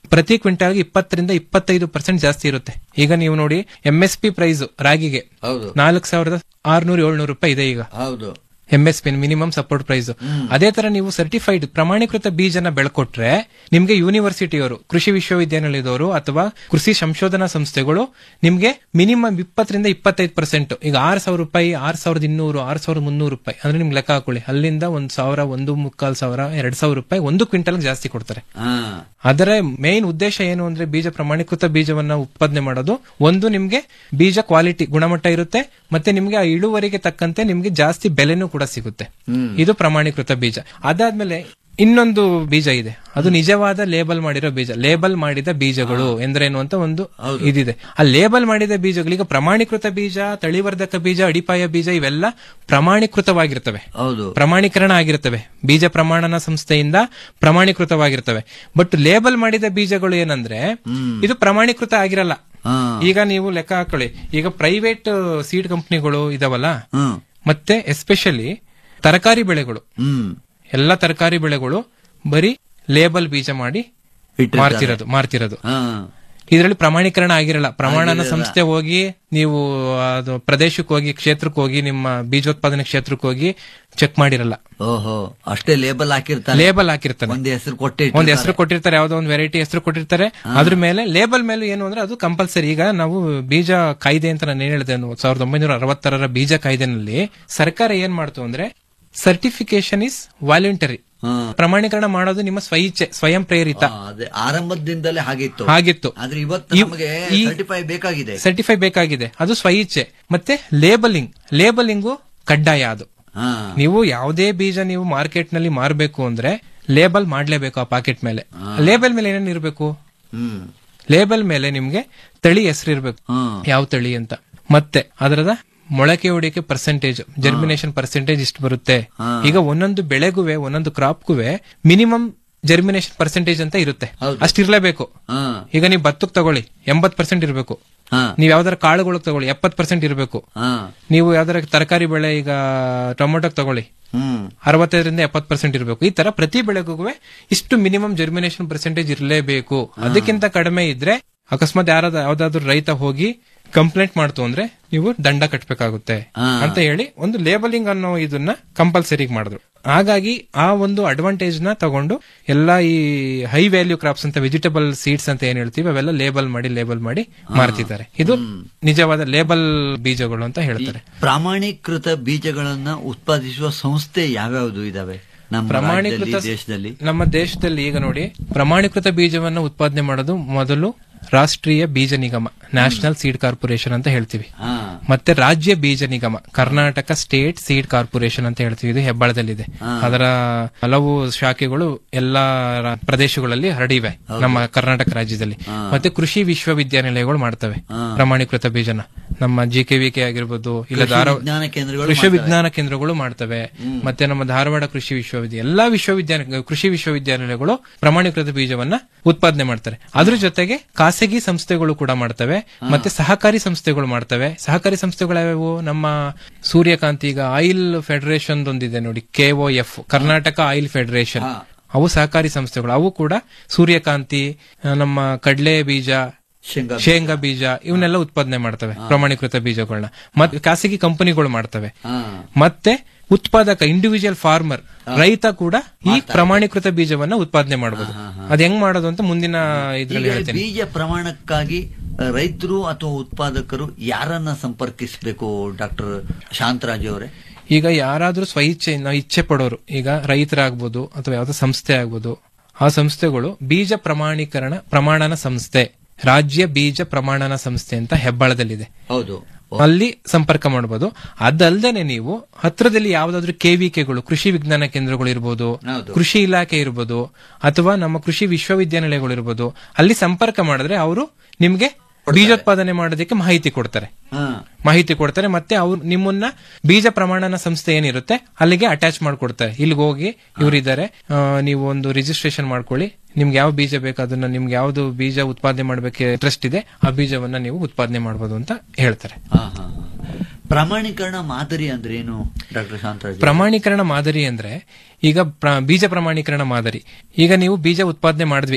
S13: ಪ್ರತಿ ಕ್ವಿಂಟಾಲ್ಗೆ ಇಪ್ಪತ್ತರಿಂದ ಇಪ್ಪತ್ತೈದು ಪರ್ಸೆಂಟ್ ಜಾಸ್ತಿ ಇರುತ್ತೆ ಈಗ ನೀವು ನೋಡಿ ಎಂ ಎಸ್ ಪಿ ಪ್ರೈಸ್ ರಾಗಿಗೆ
S10: ಹೌದು
S13: ನಾಲ್ಕು ಸಾವಿರದ ಆರ್ನೂರ ಏಳ್ನೂರು ರೂಪಾಯಿ ಇದೆ ಈಗ
S10: ಹೌದು
S13: M S P minimum support price ಅದೇ ತರ ನೀವು ಸರ್ಟಿಫೈಡ್ ಪ್ರಮಾಣೀಕೃತ ಬೀಜನ ಬೆಳ್ಕೊಟ್ರೆ ನಿಮ್ಗೆ ಯೂನಿವರ್ಸಿಟಿಯವರು ಕೃಷಿ ವಿಶ್ವವಿದ್ಯಾನಿಲಯದವರು ಅಥವಾ ಕೃಷಿ ಸಂಶೋಧನಾ ಸಂಸ್ಥೆಗಳು ನಿಮ್ಗೆ ಮಿನಿಮಮ್ ಇಪ್ಪತ್ತರಿಂದ ಇಪ್ಪತ್ತೈದು ಪರ್ಸೆಂಟ್ ಈಗ ಆರ್ ಸಾವಿರ ರೂಪಾಯಿ ಆರ್ ಸಾವಿರದ ಇನ್ನೂರು ಆರ್ ಸಾವಿರದ ಮುನ್ನೂರು ರೂಪಾಯಿ ಅಂದ್ರೆ ನಿಮ್ಗೆ ಲೆಕ್ಕ ಹಾಕೊಳ್ಳಿ ಅಲ್ಲಿಂದ ಒಂದ್ ಸಾವಿರ ಒಂದು ಮುಕ್ಕಾಲ್ ಸಾವಿರ ಎರಡ್ ಸಾವಿರ ರೂಪಾಯಿ ಒಂದು ಕ್ವಿಂಟಲ್ ಜಾಸ್ತಿ ಕೊಡ್ತಾರೆ
S10: ಹಾ
S13: ಅದರ ಮೇನ್ ಉದ್ದೇಶ ಏನು ಅಂದ್ರೆ ಬೀಜ ಪ್ರಮಾಣೀಕೃತ ಬೀಜವನ್ನ ಉತ್ಪಾದನೆ ಮಾಡೋದು ಒಂದು ನಿಮ್ಗೆ ಬೀಜ ಕ್ವಾಲಿಟಿ ಗುಣಮಟ್ಟ ಇರುತ್ತೆ ಮತ್ತೆ ನಿಮ್ಗೆ ಆ ಇಳುವರಿಗೆ ತಕ್ಕಂತೆ ನಿಮ್ಗೆ ಜಾಸ್ತಿ ಬೆಲೆನೂ ಕೂಡ ಸಿಗುತ್ತೆ ಇದು ಪ್ರಮಾಣೀಕೃತ ಬೀಜ ಅದಾದ್ಮೇಲೆ ಇನ್ನೊಂದು ಬೀಜ ಇದೆ ಅದು ನಿಜವಾದ ಲೇಬಲ್ ಮಾಡಿರೋ ಬೀಜ ಲೇಬಲ್ ಮಾಡಿದ ಬೀಜಗಳು ಎಂದ್ರೇನು ಅಂತ ಒಂದು ಇದಿದೆ ಆ ಲೇಬಲ್ ಮಾಡಿದ ಬೀಜಗಳು ಈಗ ಪ್ರಮಾಣೀಕೃತ ಬೀಜ ತಳಿವರ್ಧಕ ಬೀಜ ಅಡಿಪಾಯ ಬೀಜ ಇವೆಲ್ಲ ಪ್ರಮಾಣೀಕೃತವಾಗಿರ್ತವೆ
S10: ಹೌದು
S13: ಪ್ರಮಾಣೀಕರಣ ಆಗಿರ್ತವೆ ಬೀಜ ಪ್ರಮಾಣನ ಸಂಸ್ಥೆಯಿಂದ ಪ್ರಮಾಣೀಕೃತವಾಗಿರ್ತವೆ ಬಟ್ ಲೇಬಲ್ ಮಾಡಿದ ಬೀಜಗಳು ಏನಂದ್ರೆ ಇದು ಪ್ರಮಾಣೀಕೃತ ಆಗಿರಲ್ಲ ಈಗ ನೀವು ಲೆಕ್ಕ ಹಾಕೊಳ್ಳಿ ಈಗ ಪ್ರೈವೇಟ್ ಸೀಡ್ ಕಂಪನಿಗಳು ಇದಾವಲ್ಲ ಮತ್ತೆ ಎಸ್ಪೆಷಲಿ ತರಕಾರಿ ಬೆಳೆಗಳು
S10: ಹ್ಮ್
S13: ಎಲ್ಲ ತರಕಾರಿ ಬೆಳೆಗಳು ಬರೀ ಲೇಬಲ್ ಬೀಜ ಮಾಡಿ
S10: ಇಟ್ಟಿರ್ತಾರೆ.
S13: ಮಾರ್ತಿರೋದು ಮಾರ್ತಿರೋದು
S10: ಹಾ
S13: ಇದರಲ್ಲಿ ಪ್ರಮಾಣೀಕರಣ ಆಗಿರಲ್ಲ ಪ್ರಮಾಣನ
S10: ಆಗಿರಲ್ಲ.
S13: ಸಂಸ್ಥೆ ಹೋಗಿ ನೀವು ಅದು ಪ್ರದೇಶಕ್ಕೆ ಹೋಗಿ ಕ್ಷೇತ್ರಕ್ಕೆ ಹೋಗಿ ನಿಮ್ಮ ಬೀಜೋತ್ಪಾದನೆ ಕ್ಷೇತ್ರಕ್ಕೆ ಹೋಗಿ ಚೆಕ್ ಮಾಡಿರಲ್ಲ
S10: ಓಹೋ ಅಷ್ಟೇ ಲೇಬಲ್ ಹಾಕಿರ್ತಾರೆ
S13: ಲೇಬಲ್ ಹಾಕಿರ್ತಾನೆ
S10: ಒಂದ್ ಹೆಸರು ಕೊಟ್ಟೆ
S13: ಒಂದ್ ಹೆಸರು ಕೊಟ್ಟಿರ್ತಾರೆ ಯಾವ್ದೋ ಒಂದು ವೆರೈಟಿ ಹೆಸರು ಕೊಟ್ಟಿರ್ತಾರೆ ಅದ್ರ ಮೇಲೆ ಲೇಬಲ್ ಮೇಲೆ ಏನು ಅಂದ್ರೆ ಅದು ಕಂಪಲ್ಸರಿ ಈಗ ನಾವು ಬೀಜ ಕಾಯ್ದೆ ಅಂತ ನಾನು ಏನ್ ಹೇಳಿದೆ ಅಂದ್ರೆ ಸಾವಿರದ ಒಂಬೈನೂರ ಅರವತ್ತರರ ಬೀಜ ಕಾಯ್ದೆನಲ್ಲಿ ಸರ್ಕಾರ ಏನ್ ಮಾಡ್ತು ಅಂದ್ರೆ ಸರ್ಟಿಫಿಕೇಶನ್ ಇಸ್ ವಾಲಂಟರಿ ಪ್ರಮಾಣೀಕರಣ ಮಾಡೋದು ನಿಮ್ಮ ಸ್ವಇಚ್ಛೆ ಸ್ವಯಂ ಪ್ರೇರಿತ
S10: ಅದೇ ಆರಂಭದಿಂದಲೇ ಹಾಗಿತ್ತು
S13: ಹಾಗಿತ್ತು
S10: ಆದ್ರೆ ಇವತ್ತು
S13: ಈ-
S10: ನಮಗೆ
S13: ಈ-
S10: ಸರ್ಟಿಫೈ ಬೇಕಾಗಿದೆ
S13: ಸರ್ಟಿಫೈ ಬೇಕಾಗಿದೆ ಅದು ಸ್ವಇಚ್ಛೆ ಮತ್ತೆ ಲೇಬಲಿಂಗ್ ಲೇಬಲಿಂಗು ಕಡ್ಡಾಯ ಅದು
S10: ಹಾ
S13: ನೀವು ಯಾವುದೇ ಬೀಜ ನೀವು ಮಾರ್ಕೆಟ್ ನಲ್ಲಿ ಮಾರಬೇಕು ಅಂದ್ರೆ ಲೇಬಲ್ ಮಾಡ್ಲೇಬೇಕು ಆ ಪಾಕೆಟ್ ಮೇಲೆ ಲೇಬಲ್ ಮೇಲೆ ಏನೇನು ಇರಬೇಕು
S10: ಹ್ಮ್
S13: ಲೇಬಲ್ ಮೇಲೆ ನಿಮ್ಗೆ ತಳಿ ಹೆಸರು ಇರಬೇಕು ಯಾವ ತಳಿ ಅಂತ ಮತ್ತೆ ಅದರದ ಮೊಳಕೆ ಹೊಡಿಕೆ ಪರ್ಸೆಂಟೇಜ್ ಜರ್ಮಿನೇಷನ್ ಪರ್ಸೆಂಟೇಜ್ ಇಷ್ಟು ಬರುತ್ತೆ ಈಗ ಒಂದೊಂದು ಬೆಳೆಗುವೆ ಒಂದೊಂದು ಕ್ರಾಪ್ಗುವೆ ಮಿನಿಮಮ್ ಜರ್ಮಿನೇಷನ್ ಪರ್ಸೆಂಟೇಜ್ ಅಂತ ಇರುತ್ತೆ ಅಷ್ಟಿರ್ಲೇಬೇಕು
S10: ಹಾ
S13: ಈಗ ನೀವು ಭತ್ತಕ್ಕೆ ತಗೊಳ್ಳಿ ಎಂಬತ್ ಪರ್ಸೆಂಟ್ ಇರಬೇಕು
S10: ಹಾ
S13: ನೀವು ಯಾವ್ದಾರ ಕಾಳುಗಳಿಗೆ ತಗೊಳ್ಳಿ ಎಪ್ಪತ್ ಪರ್ಸೆಂಟ್ ಇರಬೇಕು
S10: ಹಾ
S13: ನೀವು ಯಾವ್ದಾರ ತರಕಾರಿ ಬೆಳೆ ಈಗ ಟೊಮೊಟೊಗೆ ತಗೊಳ್ಳಿ
S10: ಹ್ಮ್
S13: ಅರವತ್ತೈದರಿಂದ ಎಪ್ಪತ್ ಪರ್ಸೆಂಟ್ ಇರಬೇಕು ಈ ತರ ಪ್ರತಿ ಬೆಳೆಗೂ ಇಷ್ಟು ಮಿನಿಮಮ್ ಜರ್ಮಿನೇಷನ್ ಪರ್ಸೆಂಟೇಜ್ ಇರಲೇಬೇಕು ಅದಕ್ಕಿಂತ ಕಡಿಮೆ ಇದ್ರೆ ಅಕಸ್ಮಾತ್ ಯಾರಾದ ಯಾವ್ದಾದ್ರು ರೈತ ಹೋಗಿ ಕಂಪ್ಲೇಂಟ್ ಮಾಡ್ತು ಅಂದ್ರೆ ನೀವು ದಂಡ ಕಟ್ಟಬೇಕಾಗುತ್ತೆ ಅಂತ ಹೇಳಿ ಒಂದು ಲೇಬಲಿಂಗ್ ಅನ್ನೋ ಇದನ್ನ ಕಂಪಲ್ಸರಿ ಮಾಡಿದ್ರು ಹಾಗಾಗಿ ಆ ಒಂದು ಅಡ್ವಾಂಟೇಜ್ ನ ತಗೊಂಡು ಎಲ್ಲಾ ಈ ಹೈ ವ್ಯಾಲ್ಯೂ ಕ್ರಾಪ್ಸ್ ಅಂತ ವೆಜಿಟಬಲ್ ಸೀಡ್ಸ್ ಅಂತ ಏನ್ ಹೇಳ್ತೀವಿ ಅವೆಲ್ಲ ಲೇಬಲ್ ಮಾಡಿ ಲೇಬಲ್ ಮಾಡಿ ಮಾರ್ತಿದ್ದಾರೆ ಇದು ನಿಜವಾದ ಲೇಬಲ್ ಬೀಜಗಳು ಅಂತ ಹೇಳ್ತಾರೆ
S10: ಪ್ರಾಮಾಣೀಕೃತ ಬೀಜಗಳನ್ನ ಉತ್ಪಾದಿಸುವ ಸಂಸ್ಥೆ ಯಾವ್ಯಾವ್ದು ಇದಾವೆ ನಮ್ಮ
S13: ಪ್ರಮಾಣೀಕೃತ
S10: ರಾಜ್ಯದಲ್ಲಿ, ದೇಶದಲ್ಲಿ
S13: ನಮ್ಮ ದೇಶದಲ್ಲಿ ಈಗ ನೋಡಿ ಪ್ರಮಾಣೀಕೃತ ಬೀಜವನ್ನು ಉತ್ಪಾದನೆ ಮಾಡೋದು ಮೊದಲು ರಾಷ್ಟ್ರೀಯ ಬೀಜ ನಿಗಮ ನ್ಯಾಷನಲ್ ಸೀಡ್ ಕಾರ್ಪೊರೇಷನ್ ಅಂತ ಹೇಳ್ತೀವಿ
S10: ಹಾ
S13: ಮತ್ತೆ ರಾಜ್ಯ ಬೀಜ ನಿಗಮ ಕರ್ನಾಟಕ ಸ್ಟೇಟ್ ಸೀಡ್ ಕಾರ್ಪೊರೇಷನ್ ಅಂತ ಹೇಳ್ತೀವಿ ಇದು ಹೆಬ್ಬಾಳದಲ್ಲಿದೆ ಅದರ ಹಲವು ಶಾಖೆಗಳು ಎಲ್ಲಾ ರಾ- ಪ್ರದೇಶಗಳಲ್ಲಿ ಹರಡಿವೆ ನಮ್ಮ ಕರ್ನಾಟಕ ರಾಜ್ಯದಲ್ಲಿ ಮತ್ತೆ ಕೃಷಿ ವಿಶ್ವವಿದ್ಯಾನಿಲಯಗಳು ಮಾಡ್ತವೆ ಪ್ರಮಾಣೀಕೃತ ಬೀಜನ ನಮ್ಮ ಜಿ ಕೆ ವಿ ಕೆ ಆಗಿರ್ಬೋದು ಇಲ್ಲ
S10: ಕೃಷಿ
S13: ಧಾರವಾಡ
S10: ವಿಜ್ಞಾನ ಕೇಂದ್ರಗಳು
S13: ಕೃಷಿ
S10: ಮಾಡ್ತವೆ.
S13: ವಿಜ್ಞಾನ ಕೇಂದ್ರಗಳು ಮಾಡ್ತವೆ ಮತ್ತೆ ನಮ್ಮ ಧಾರವಾಡ ಕೃಷಿ ವಿಶ್ವವಿದ್ಯಾಲಯ ಎಲ್ಲಾ ವಿಶ್ವವಿದ್ಯಾಲಯ ಕೃಷಿ ವಿಶ್ವವಿದ್ಯಾನಿಲಯಗಳು ಪ್ರಮಾಣೀಕೃತ ಬೀಜವನ್ನ ಉತ್ಪಾದನೆ ಮಾಡ್ತಾರೆ ಅದ್ರ ಜೊತೆಗೆ ಖಾಸಗಿ ಸಂಸ್ಥೆಗಳು ಕೂಡ ಮಾಡ್ತವೆ ಮತ್ತೆ ಸಹಕಾರಿ ಸಂಸ್ಥೆಗಳು ಮಾಡ್ತವೆ ಸಹಕಾರಿ ಸಂಸ್ಥೆಗಳು ಯಾವ್ಯಾವು ನಮ್ಮ ಸೂರ್ಯಕಾಂತಿ ಈಗ ಆಯಿಲ್ ಫೆಡರೇಷನ್ ಒಂದಿದೆ ನೋಡಿ KO F Karnataka oil federation ಅವು ಸಹಕಾರಿ ಸಂಸ್ಥೆಗಳು ಅವು ಕೂಡ ಸೂರ್ಯಕಾಂತಿ ಆ, ನಮ್ಮ ಕಡಲೆ ಬೀಜ
S10: ಶೇಂಗಾ
S13: ಶೇಂಗಾ ಬೀಜ ಇವನ್ನೆಲ್ಲ ಉತ್ಪಾದನೆ ಮಾಡ್ತವೆ ಪ್ರಮಾಣೀಕೃತ ಬೀಜಗಳನ್ನ ಮತ್ತೆ ಖಾಸಗಿ ಕಂಪನಿಗಳು ಮಾಡ್ತವೆ
S10: ಹಾ
S13: ಮತ್ತೆ ಉತ್ಪಾದಕ ಇಂಡಿವಿಜುವಲ್ ಫಾರ್ಮರ್ ರೈತ ಕೂಡ ಈ ಪ್ರಮಾಣೀಕೃತ ಬೀಜವನ್ನ ಉತ್ಪಾದನೆ ಮಾಡಬಹುದು ಅದ್ ಹೆಂಗ್ ಮಾಡೋದು ಅಂತ ಮುಂದಿನ ಇದ್ರಲ್ಲಿ
S10: ಈಗ
S13: ಹೇಳ್ತೇನೆ
S10: ಬೀಜ ಪ್ರಮಾಣಕ್ಕಾಗಿ ರೈತರು ಅಥವಾ ಉತ್ಪಾದಕರು ಯಾರನ್ನ ಸಂಪರ್ಕಿಸಬೇಕು ಡಾಕ್ಟರ್ ಶಾಂತರಾಜ್ ಅವರೇ
S13: ಈಗ ಯಾರಾದ್ರೂ ಸ್ವಇಚ್ಛೆ ನಾವು ಇಚ್ಛೆ ಪಡೋರು ಈಗ ರೈತರಾಗ್ಬೋದು ಅಥವಾ ಯಾವ್ದೋ ಸಂಸ್ಥೆ ಆಗ್ಬೋದು ಆ ಸಂಸ್ಥೆಗಳು ಬೀಜ ಪ್ರಮಾಣೀಕರಣ ಪ್ರಮಾಣನ ಸಂಸ್ಥೆ ರಾಜ್ಯ ಬೀಜ ಪ್ರಮಾಣನ ಸಂಸ್ಥೆ ಅಂತ ಹೆಬ್ಬಾಳದಲ್ಲಿದೆ
S10: ಹೌದು
S13: ಅಲ್ಲಿ ಸಂಪರ್ಕ ಮಾಡಬಹುದು ಅದಲ್ದೇನೆ ನೀವು ಹತ್ರದಲ್ಲಿ ಯಾವ್ದಾದ್ರು ಕೆವಿಕೆಗಳು ಕೃಷಿ ವಿಜ್ಞಾನ ಕೇಂದ್ರಗಳು ಇರ್ಬೋದು
S10: ಹೌದು.
S13: ಕೃಷಿ ಇಲಾಖೆ ಇರ್ಬೋದು ಅಥವಾ ನಮ್ಮ ಕೃಷಿ ವಿಶ್ವವಿದ್ಯಾನಿಲಯಗಳು ಇರ್ಬೋದು ಅಲ್ಲಿ ಸಂಪರ್ಕ ಮಾಡಿದ್ರೆ ಅವರು ನಿಮ್ಗೆ ಬೀಜೋತ್ಪಾದನೆ ಮಾಡೋದಕ್ಕೆ ಮಾಹಿತಿ ಕೊಡ್ತಾರೆ
S10: ಹಾ
S13: ಮಾಹಿತಿ ಕೊಡ್ತಾರೆ ಮತ್ತೆ ಅವ್ರು ನಿಮ್ಮನ್ನ ಬೀಜ ಪ್ರಮಾಣನ ಸಂಸ್ಥೆ ಏನಿರುತ್ತೆ ಅಲ್ಲಿಗೆ ಅಟ್ಯಾಚ್ ಮಾಡ್ಕೊಡ್ತಾರೆ ಇಲ್ಲಿಗೆ ಹೋಗಿ ಇವರಿದ್ದಾರೆ ನೀವು ಒಂದು ರಿಜಿಸ್ಟ್ರೇಷನ್ ಮಾಡ್ಕೊಳ್ಳಿ ನಿಮ್ಗೆ ಯಾವ ಬೀಜ ಬೇಕು ಅದನ್ನ ನಿಮ್ಗೆ ಯಾವ್ದು ಬೀಜ ಉತ್ಪಾದನೆ ಮಾಡ್ಬೇಕು ಇಂಟ್ರೆಸ್ಟ್ ಇದೆ ಆ ಬೀಜವನ್ನ ನೀವು ಉತ್ಪಾದನೆ ಮಾಡಬಹುದು ಅಂತ ಹೇಳ್ತಾರೆ
S10: ಹಾ ಹಾ ಹಾ. ಪ್ರಮಾಣೀಕರಣ ಮಾದರಿ ಅಂದ್ರೆ ಏನು ಡಾಕ್ಟರ್ ಶಾಂತರಾಜ್
S13: ಪ್ರಮಾಣೀಕರಣ ಮಾದರಿ ಅಂದ್ರೆ ಈಗ ಪ್ರ- ಬೀಜ ಪ್ರಮಾಣೀಕರಣ ಮಾದರಿ ಈಗ ನೀವು ಬೀಜ ಉತ್ಪಾದನೆ ಮಾಡಿದ್ವಿ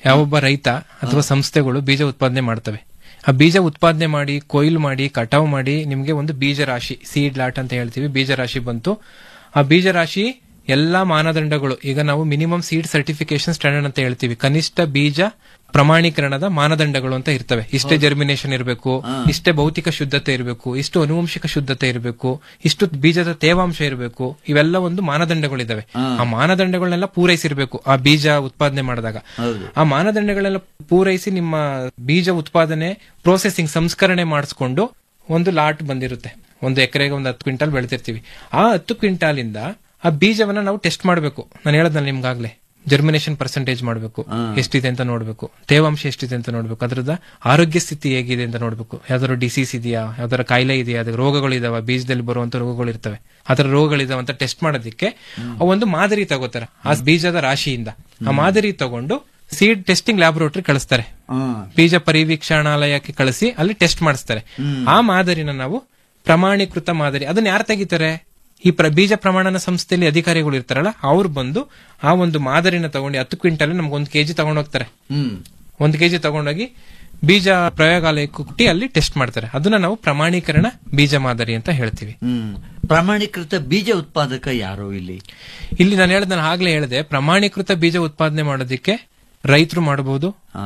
S13: ಯಾವೊಬ್ಬ ರೈತ ಅಥವಾ ಸಂಸ್ಥೆಗಳು ಬೀಜ ಉತ್ಪಾದನೆ ಮಾಡ್ತವೆ ಆ ಬೀಜ ಉತ್ಪಾದನೆ ಮಾಡಿ ಕೊಯ್ಲು ಮಾಡಿ ಕಟಾವು ಮಾಡಿ ನಿಮ್ಗೆ ಒಂದು ಬೀಜ ರಾಶಿ ಸೀಡ್ ಲಾಟ್ ಅಂತ ಹೇಳ್ತೀವಿ ಬೀಜ ರಾಶಿ ಬಂತು ಆ ಬೀಜ ರಾಶಿ ಎಲ್ಲಾ ಮಾನದಂಡಗಳು ಈಗ ನಾವು ಮಿನಿಮಮ್ ಸೀಡ್ ಸರ್ಟಿಫಿಕೇಶನ್ ಸ್ಟ್ಯಾಂಡರ್ಡ್ ಅಂತ ಹೇಳ್ತೀವಿ ಕನಿಷ್ಠ ಬೀಜ ಪ್ರಮಾಣೀಕರಣದ ಮಾನದಂಡಗಳು ಅಂತ ಇರ್ತವೆ ಇಷ್ಟೇ ಜರ್ಮಿನೇಷನ್ ಇರಬೇಕು ಇಷ್ಟೇ ಭೌತಿಕ ಶುದ್ಧತೆ ಇರಬೇಕು ಇಷ್ಟು ಅನುವಂಶಿಕ ಶುದ್ಧತೆ ಇರಬೇಕು ಇಷ್ಟು ಬೀಜದ ತೇವಾಂಶ ಇರಬೇಕು ಇವೆಲ್ಲ ಒಂದು ಮಾನದಂಡಗಳಿದಾವೆ ಆ ಮಾನದಂಡಗಳನ್ನೆಲ್ಲ ಪೂರೈಸಿರ್ಬೇಕು ಆ ಬೀಜ ಉತ್ಪಾದನೆ ಮಾಡಿದಾಗ ಆ ಮಾನದಂಡಗಳೆಲ್ಲ ಪೂರೈಸಿ ನಿಮ್ಮ ಬೀಜ ಉತ್ಪಾದನೆ ಪ್ರೋಸೆಸಿಂಗ್ ಸಂಸ್ಕರಣೆ ಮಾಡಿಸ್ಕೊಂಡು ಒಂದು ಲಾಟ್ ಬಂದಿರುತ್ತೆ ಒಂದು ಎಕರೆಗೆ ಒಂದು ಹತ್ತು ಕ್ವಿಂಟಾಲ್ ಬೆಳೆದಿರ್ತೀವಿ ಆ ಹತ್ತು ಕ್ವಿಂಟಾಲಿಂದ ಆ ಬೀಜವನ್ನ ನಾವು ಟೆಸ್ಟ್ ಮಾಡಬೇಕು ನಾನು ಹೇಳದ್ನಲ್ಲ ನಿಮ್ಗಾಗ್ಲೇ ಜರ್ಮಿನೇಷನ್ ಪರ್ಸೆಂಟೇಜ್ ಮಾಡಬೇಕು ಎಷ್ಟಿದೆ ಅಂತ ನೋಡ್ಬೇಕು ತೇವಾಂಶ ಎಷ್ಟಿದೆ ಅಂತ ನೋಡ್ಬೇಕು ಅದ್ರದ ಆರೋಗ್ಯ ಸ್ಥಿತಿ ಹೇಗಿದೆ ಅಂತ ನೋಡ್ಬೇಕು ಯಾವ್ದಾದ್ರು ಡಿಸೀಸ್ ಇದೆಯಾ ಯಾವ್ದಾರ ಕಾಯಿಲೆ ಇದೆಯಾ ಅದಕ್ಕೆ ರೋಗಗಳಿದಾವ ಬೀಜದಲ್ಲಿ ಬರುವಂತ ರೋಗಗಳು ಇರ್ತವೆ ಆತರ ರೋಗಗಳಿದಾವ ಅಂತ ಟೆಸ್ಟ್ ಮಾಡೋದಕ್ಕೆ ಆ ಒಂದು ಮಾದರಿ ತಗೋತಾರೆ ಆ ಬೀಜದ ರಾಶಿಯಿಂದ ಆ ಮಾದರಿ ತಗೊಂಡು ಸೀಡ್ ಟೆಸ್ಟಿಂಗ್ ಲ್ಯಾಬೊರೇಟರಿ ಕಳಿಸ್ತಾರೆ ಬೀಜ ಪರಿವೀಕ್ಷಣಾಲಯಕ್ಕೆ ಕಳಿಸಿ ಅಲ್ಲಿ ಟೆಸ್ಟ್ ಮಾಡಿಸ್ತಾರೆ ಆ ಮಾದರಿನ ನಾವು ಪ್ರಮಾಣೀಕೃತ ಮಾದರಿ ಅದನ್ನ ಯಾರು ತೆಗಿತಾರೆ ಈ ಪ್ರ ಬೀಜ ಪ್ರಮಾಣನ ಸಂಸ್ಥೆಯಲ್ಲಿ ಅಧಿಕಾರಿಗಳು ಇರ್ತಾರಲ್ಲ ಅವ್ರು ಬಂದು ಆ ಒಂದು ಮಾದರಿನ ತಗೊಂಡು ಹತ್ತು ಕ್ವಿಂಟಲ್ ನಮ್ಗೆ ಒಂದು ಕೆಜಿ ತಗೊಂಡೋಗ್ತಾರೆ ಒಂದು ಕೆಜಿ ತಗೊಂಡೋಗಿ ಬೀಜ ಪ್ರಯೋಗಾಲಯಕ್ಕೆ ಕೊಟ್ಟಿ ಅಲ್ಲಿ ಟೆಸ್ಟ್ ಮಾಡ್ತಾರೆ ಅದನ್ನ ನಾವು ಪ್ರಮಾಣೀಕರಣ ಬೀಜ ಮಾದರಿ ಅಂತ ಹೇಳ್ತೀವಿ
S10: ಹ್ಮ್ ಪ್ರಮಾಣೀಕೃತ ಬೀಜ ಉತ್ಪಾದಕ ಯಾರು ಇಲ್ಲಿ
S13: ಇಲ್ಲಿ ನಾನು ಹೇಳ್ದೆ ನಾನು ಆಗ್ಲೇ ಹೇಳಿದೆ ಪ್ರಮಾಣೀಕೃತ ಬೀಜ ಉತ್ಪಾದನೆ ಮಾಡೋದಕ್ಕೆ ರೈತರು ಮಾಡಬಹುದು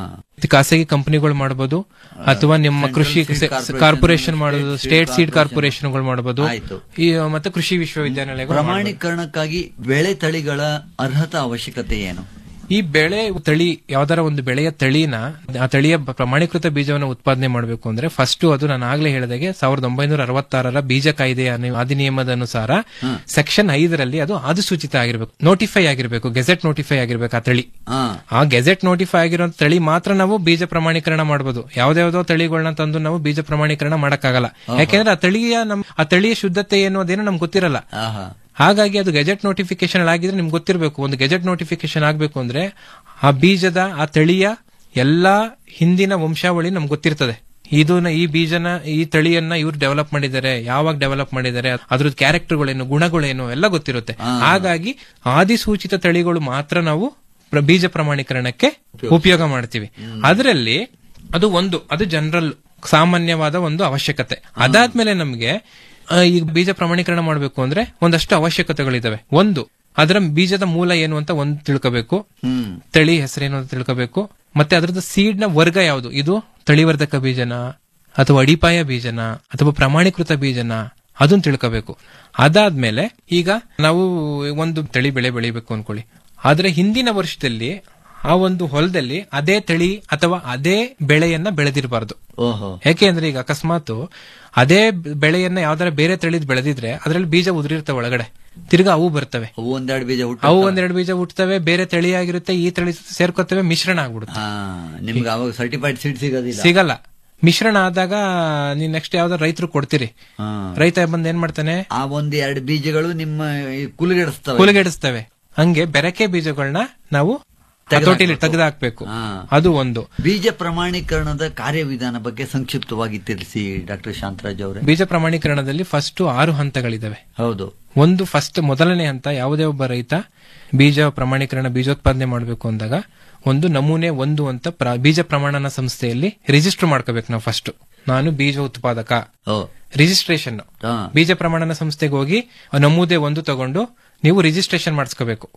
S13: ಖಾಸಗಿ ಕಂಪನಿಗಳು ಮಾಡಬಹುದು ಅಥವಾ ನಿಮ್ಮ ಕೃಷಿ ಕಾರ್ಪೊರೇಷನ್ ಮಾಡೋದು ಸ್ಟೇಟ್ ಸೀಡ್ ಕಾರ್ಪೊರೇಷನ್ಗಳು ಮಾಡಬಹುದು ಈ ಮತ್ತೆ ಕೃಷಿ ವಿಶ್ವವಿದ್ಯಾನಿಲಯಗಳು ಮಾಡ್ಬೋದು.
S10: ಪ್ರಮಾಣೀಕರಣಕ್ಕಾಗಿ ಬೆಳೆ ತಳಿಗಳ ಅರ್ಹತಾ ಅವಶ್ಯಕತೆ ಏನು
S13: ಈ ಬೆಳೆ ತಳಿ ಯಾವ್ದಾರ ಒಂದು ಬೆಳೆಯ ತಳಿನ ಆ ತಳಿಯ ಬ- ಪ್ರಮಾಣೀಕೃತ ಬೀಜವನ್ನು ಉತ್ಪಾದನೆ ಮಾಡಬೇಕು ಅಂದ್ರೆ ಫಸ್ಟ್ ಅದು ನಾನು ಆಗ್ಲೇ ಹೇಳಿದಾಗೆ ಸಾವಿರದ ಒಂಬೈನೂರ ಅರವತ್ತಾರರ ಬೀಜ ಕಾಯ್ದೆಯ ಅನು- ಅಧಿನಿಯಮದ ಅನುಸಾರ ಸೆಕ್ಷನ್ ಐದರಲ್ಲಿ ಅದು ಅಧಿಸೂಚಿತ ಆಗಿರ್ಬೇಕು ನೋಟಿಫೈ ಆಗಿರ್ಬೇಕು ಗೆಜೆಟ್ ನೋಟಿಫೈ ಆಗಿರ್ಬೇಕು ಆ ತಳಿ ಆ ಗೆಜೆಟ್ ನೋಟಿಫೈ ಆಗಿರೋ ತಳಿ ಮಾತ್ರ ನಾವು ಬೀಜ ಪ್ರಮಾಣೀಕರಣ ಮಾಡಬಹುದು ಯಾವ್ದಾವ್ದೋ ತಳಿಗಳನ್ನ ತಂದು ನಾವು ಬೀಜ ಪ್ರಮಾಣೀಕರಣ ಮಾಡಕ್ಕಾಗಲ್ಲ ಯಾಕೆಂದ್ರೆ ಆ ತಳಿಯ ನಮ್ ಆ ತಳಿಯ ಶುದ್ಧತೆ ಏನು ಅದೇನೋ ನಮ್ಗೆ ಗೊತ್ತಿರಲ್ಲ ಹಾಗಾಗಿ ಅದು ಗೆಜೆಟ್ ನೋಟಿಫಿಕೇಶನ್ ಆಗಿದ್ರೆ ನಿಮ್ಗೆ ಗೊತ್ತಿರಬೇಕು ಒಂದು ಗೆಜೆಟ್ ನೋಟಿಫಿಕೇಶನ್ ಆಗಬೇಕು ಅಂದ್ರೆ ಆ ಬೀಜದ ಆ ತಳಿಯ ಎಲ್ಲಾ ಹಿಂದಿನ ವಂಶಾವಳಿ ನಮ್ಗೆ ಗೊತ್ತಿರ್ತದೆ ಇದನ್ನ ಈ ಬೀಜನ ಈ ತಳಿಯನ್ನ ಇವ್ರು ಡೆವಲಪ್ ಮಾಡಿದ್ದಾರೆ ಯಾವಾಗ ಡೆವಲಪ್ ಮಾಡಿದ್ದಾರೆ ಅದ್ರದ್ದು ಕ್ಯಾರೆಕ್ಟರ್ಗಳೇನು ಗುಣಗಳೇನು ಎಲ್ಲ ಗೊತ್ತಿರುತ್ತೆ ಹಾಗಾಗಿ ಆದಿಸೂಚಿತ ತಳಿಗಳು ಮಾತ್ರ ನಾವು ಪ್ರ- ಬೀಜ ಪ್ರಮಾಣೀಕರಣಕ್ಕೆ ಉಪಯೋಗ ಮಾಡ್ತೀವಿ ಅದರಲ್ಲಿ ಅದು ಒಂದು ಅದು ಜನರಲ್ ಸಾಮಾನ್ಯವಾದ ಒಂದು ಅವಶ್ಯಕತೆ ಅದಾದ್ಮೇಲೆ ನಮ್ಗೆ ಆ, ಈಗ ಬೀಜ ಪ್ರಮಾಣೀಕರಣ ಮಾಡಬೇಕು ಅಂದ್ರೆ ಒಂದಷ್ಟು ಅವಶ್ಯಕತೆಗಳಿದಾವೆ ಒಂದು ಅದರ ಬೀಜದ ಮೂಲ ಏನು ಅಂತ ಒಂದು ತಿಳ್ಕೋಬೇಕು ತಳಿ ಹೆಸರೇನು ಅಂತ ತಿಳ್ಕೋಬೇಕು ಮತ್ತೆ ಅದರದ್ದು ಸೀಡ್ ನ ವರ್ಗ ಯಾವುದು ಇದು ತಳಿವರ್ಧಕ ಬೀಜನ ಅಥವಾ ಅಡಿಪಾಯ ಬೀಜನ ಅಥವಾ ಪ್ರಮಾಣೀಕೃತ ಬೀಜನ ಅದನ್ನ ತಿಳ್ಕೋಬೇಕು ಅದಾದ್ಮೇಲೆ ಈಗ ನಾವು ಒಂದು ತಳಿ ಬೆಳೆ ಬೆಳಿಬೇಕು ಅನ್ಕೊಳ್ಳಿ ಆದ್ರೆ ಹಿಂದಿನ ವರ್ಷದಲ್ಲಿ ಆ ಒಂದು ಹೊಲದಲ್ಲಿ ಅದೇ ತಳಿ ಅಥವಾ ಅದೇ ಬೆಳೆಯನ್ನ ಬೆಳೆದಿರಬಾರ್ದು
S10: ಓಹೋ
S13: ಯಾಕೆ ಅಂದ್ರೆ ಈಗ ಅಕಸ್ಮಾತ್ ಅದೇ ಬೆಳೆಯನ್ನ ಯಾವ್ದಾರ ಬೇರೆ ತಳಿದ್ ಬೆಳೆದಿದ್ರೆ ಅದ್ರಲ್ಲಿ ಬೀಜ ಉದುರಿರ್ತವೆ ಒಳಗಡೆ ತಿರ್ಗಾ ಅವು ಬರ್ತವೆ
S10: ಅವು ಒಂದೆರಡು ಬೀಜ ಹುಟ್ಟು
S13: ಅವು ಒಂದೆರಡು ಬೀಜ ಹುಟ್ಟುತ್ತವೆ ಬೇರೆ ತಳಿ ಆಗಿರುತ್ತೆ ಈ ತಳಿ ಸೇರ್ಕೊತವೆ ಮಿಶ್ರಣ ಆಗ್ಬಿಡುತ್ತೆ
S10: ನಿಮ್ಗೆ ಅವಾಗ ಸರ್ಟಿಫೈಡ್ ಸೀಡ್ ಸಿಗೋದಿಲ್ಲ
S13: ಸಿಗಲ್ಲ ಮಿಶ್ರಣ ಆದಾಗ ನೀನ್ ನೆಕ್ಸ್ಟ್ ಯಾವ್ದಾರ ರೈತರು ಕೊಡ್ತೀರಿ
S10: ಹಾ.
S13: ರೈತ ಬಂದ್ ಏನ್ ಮಾಡ್ತಾನೆ
S10: ಆ ಒಂದ್ ಎರಡು ಬೀಜಗಳು ನಿಮ್ಮ ಈ ಕುಲುಗೆಡಿಸ್ತವೆ
S13: ಕುಲಗೆಡಿಸ್ತವೆ ಹಂಗೆ ಬೆರಕೆ ಬೀಜಗಳನ್ನ ನಾವು ಹತೋಟಿಲಿ ತೆಗೆದಾಕ್ಬೇಕು ಅದು ಒಂದು
S10: ಬೀಜ ಪ್ರಮಾಣೀಕರಣದ ಕಾರ್ಯವಿಧಾನ ಬಗ್ಗೆ ಸಂಕ್ಷಿಪ್ತವಾಗಿ ತಿಳಿಸಿ ಡಾಕ್ಟರ್ ಶಾಂತರಾಜ್ ಅವರೇ
S13: ಬೀಜ ಪ್ರಮಾಣೀಕರಣದಲ್ಲಿ ಫಸ್ಟ್ ಆರು ಹಂತಗಳಿದಾವೆ
S10: ಹೌದು
S13: ಒಂದು ಫಸ್ಟ್ ಮೊದಲನೇ ಹಂತ ಯಾವುದೇ ಒಬ್ಬ ರೈತ ಬೀಜ ಪ್ರಮಾಣೀಕರಣ ಬೀಜೋತ್ಪಾದನೆ ಮಾಡಬೇಕು ಅಂದಾಗ ಒಂದು ನಮೂನೆ ಒಂದು ಅಂತ ಪ್ರ- ಬೀಜ ಪ್ರಮಾಣನ ಸಂಸ್ಥೆಯಲ್ಲಿ ರಿಜಿಸ್ಟರ್ ಮಾಡ್ಕೋಬೇಕು ನಾವು ಫಸ್ಟ್ ನಾನು ಬೀಜ ಉತ್ಪಾದಕ ರಿಜಿಸ್ಟ್ರೇಷನ್ ಬೀಜ ಪ್ರಮಾಣನ ಸಂಸ್ಥೆಗೆ ಹೋಗಿ ಆ ನಮೂದೆ ಒಂದು ತಗೊಂಡು ನೀವು ರಿಜಿಸ್ಟ್ರೇಷನ್ ಮಾಡಿಸ್ಕೋಬೇಕು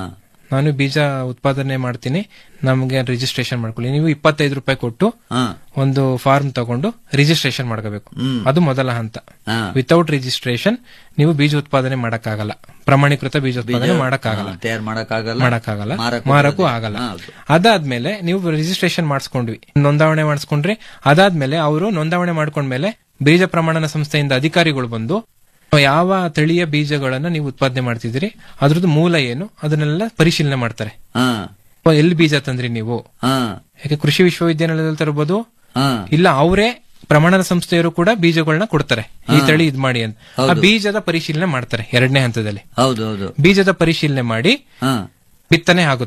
S13: ನಾನು ಬೀಜ ಉತ್ಪಾದನೆ ಮಾಡ್ತೀನಿ ನಮಗೆ ರಿಜಿಸ್ಟ್ರೇಷನ್ ಮಾಡ್ಕೊಳ್ಳಿ ನೀವು ಇಪ್ಪತ್ತೈದು ರೂಪಾಯಿ ಕೊಟ್ಟು ಒಂದು ಫಾರ್ಮ್ ತಗೊಂಡು ರಿಜಿಸ್ಟ್ರೇಷನ್ ಮಾಡ್ಕೋಬೇಕು ಅದು ಮೊದಲ ಹಂತ ವಿತೌಟ್ ರಿಜಿಸ್ಟ್ರೇಷನ್ ನೀವು ಬೀಜ ಉತ್ಪಾದನೆ ಮಾಡಕ್ಕಾಗಲ್ಲ ಪ್ರಮಾಣೀಕೃತ ಬೀಜ ಉತ್ಪಾದನೆ ಮಾಡಕ್ಕಾಗಲ್ಲ
S10: ತಯಾರು ಮಾಡಕ್ಕಾಗಲ್ಲ
S13: ಮಾಡಕ್ಕಾಗಲ್ಲ
S10: ಮಾರಕ್ಕೂ
S13: ಮಾರಕ್ಕೂ
S10: ಬರೋದಿಲ್ಲ.
S13: ಆಗಲ್ಲ
S10: ಹಾ, ಹೌದು.
S13: ಅದಾದ್ಮೇಲೆ ನೀವು ರಿಜಿಸ್ಟ್ರೇಷನ್ ಮಾಡಿಸ್ಕೊಂಡ್ವಿ ನೋಂದಾವಣೆ ಮಾಡಿಸ್ಕೊಂಡ್ರಿ ಅದಾದ್ಮೇಲೆ ಅವರು ನೋಂದಾವಣೆ ಮಾಡ್ಕೊಂಡ್ಮೇಲೆ ಬೀಜ ಪ್ರಮಾಣನ ಸಂಸ್ಥೆಯಿಂದ ಅಧಿಕಾರಿಗಳು ಬಂದು ಯಾವ ತಳಿಯ ಬೀಜಗಳನ್ನ ನೀವು ಉತ್ಪಾದನೆ ಮಾಡ್ತಿದ್ದೀರಿ ಅದ್ರದ್ದು ಮೂಲ ಏನು ಅದನ್ನೆಲ್ಲ ಪರಿಶೀಲನೆ ಮಾಡ್ತಾರೆ ಎಲ್ಲಿ ಬೀಜ ತಂದ್ರಿ ನೀವು ಯಾಕೆ ಕೃಷಿ ವಿಶ್ವವಿದ್ಯಾನಿಲಯದಲ್ಲಿ ತರಬಹುದು ಇಲ್ಲ ಅವರೇ ಪ್ರಮಾಣದ ಸಂಸ್ಥೆಯವರು ಕೂಡ ಬೀಜಗಳನ್ನ ಕೊಡ್ತಾರೆ ಈ ತಳಿ ಇದ್ ಮಾಡಿ ಅಂತ ಆ
S10: ಹೌದು.
S13: ಬೀಜದ ಪರಿಶೀಲನೆ ಮಾಡ್ತಾರೆ ಎರಡನೇ ಹಂತದಲ್ಲಿ
S10: ಹೌದು ಹೌದು
S13: ಬೀಜದ ಪರಿಶೀಲನೆ ಮಾಡಿ ಬಿತ್ತನೆ ಆಗುತ್ತೆ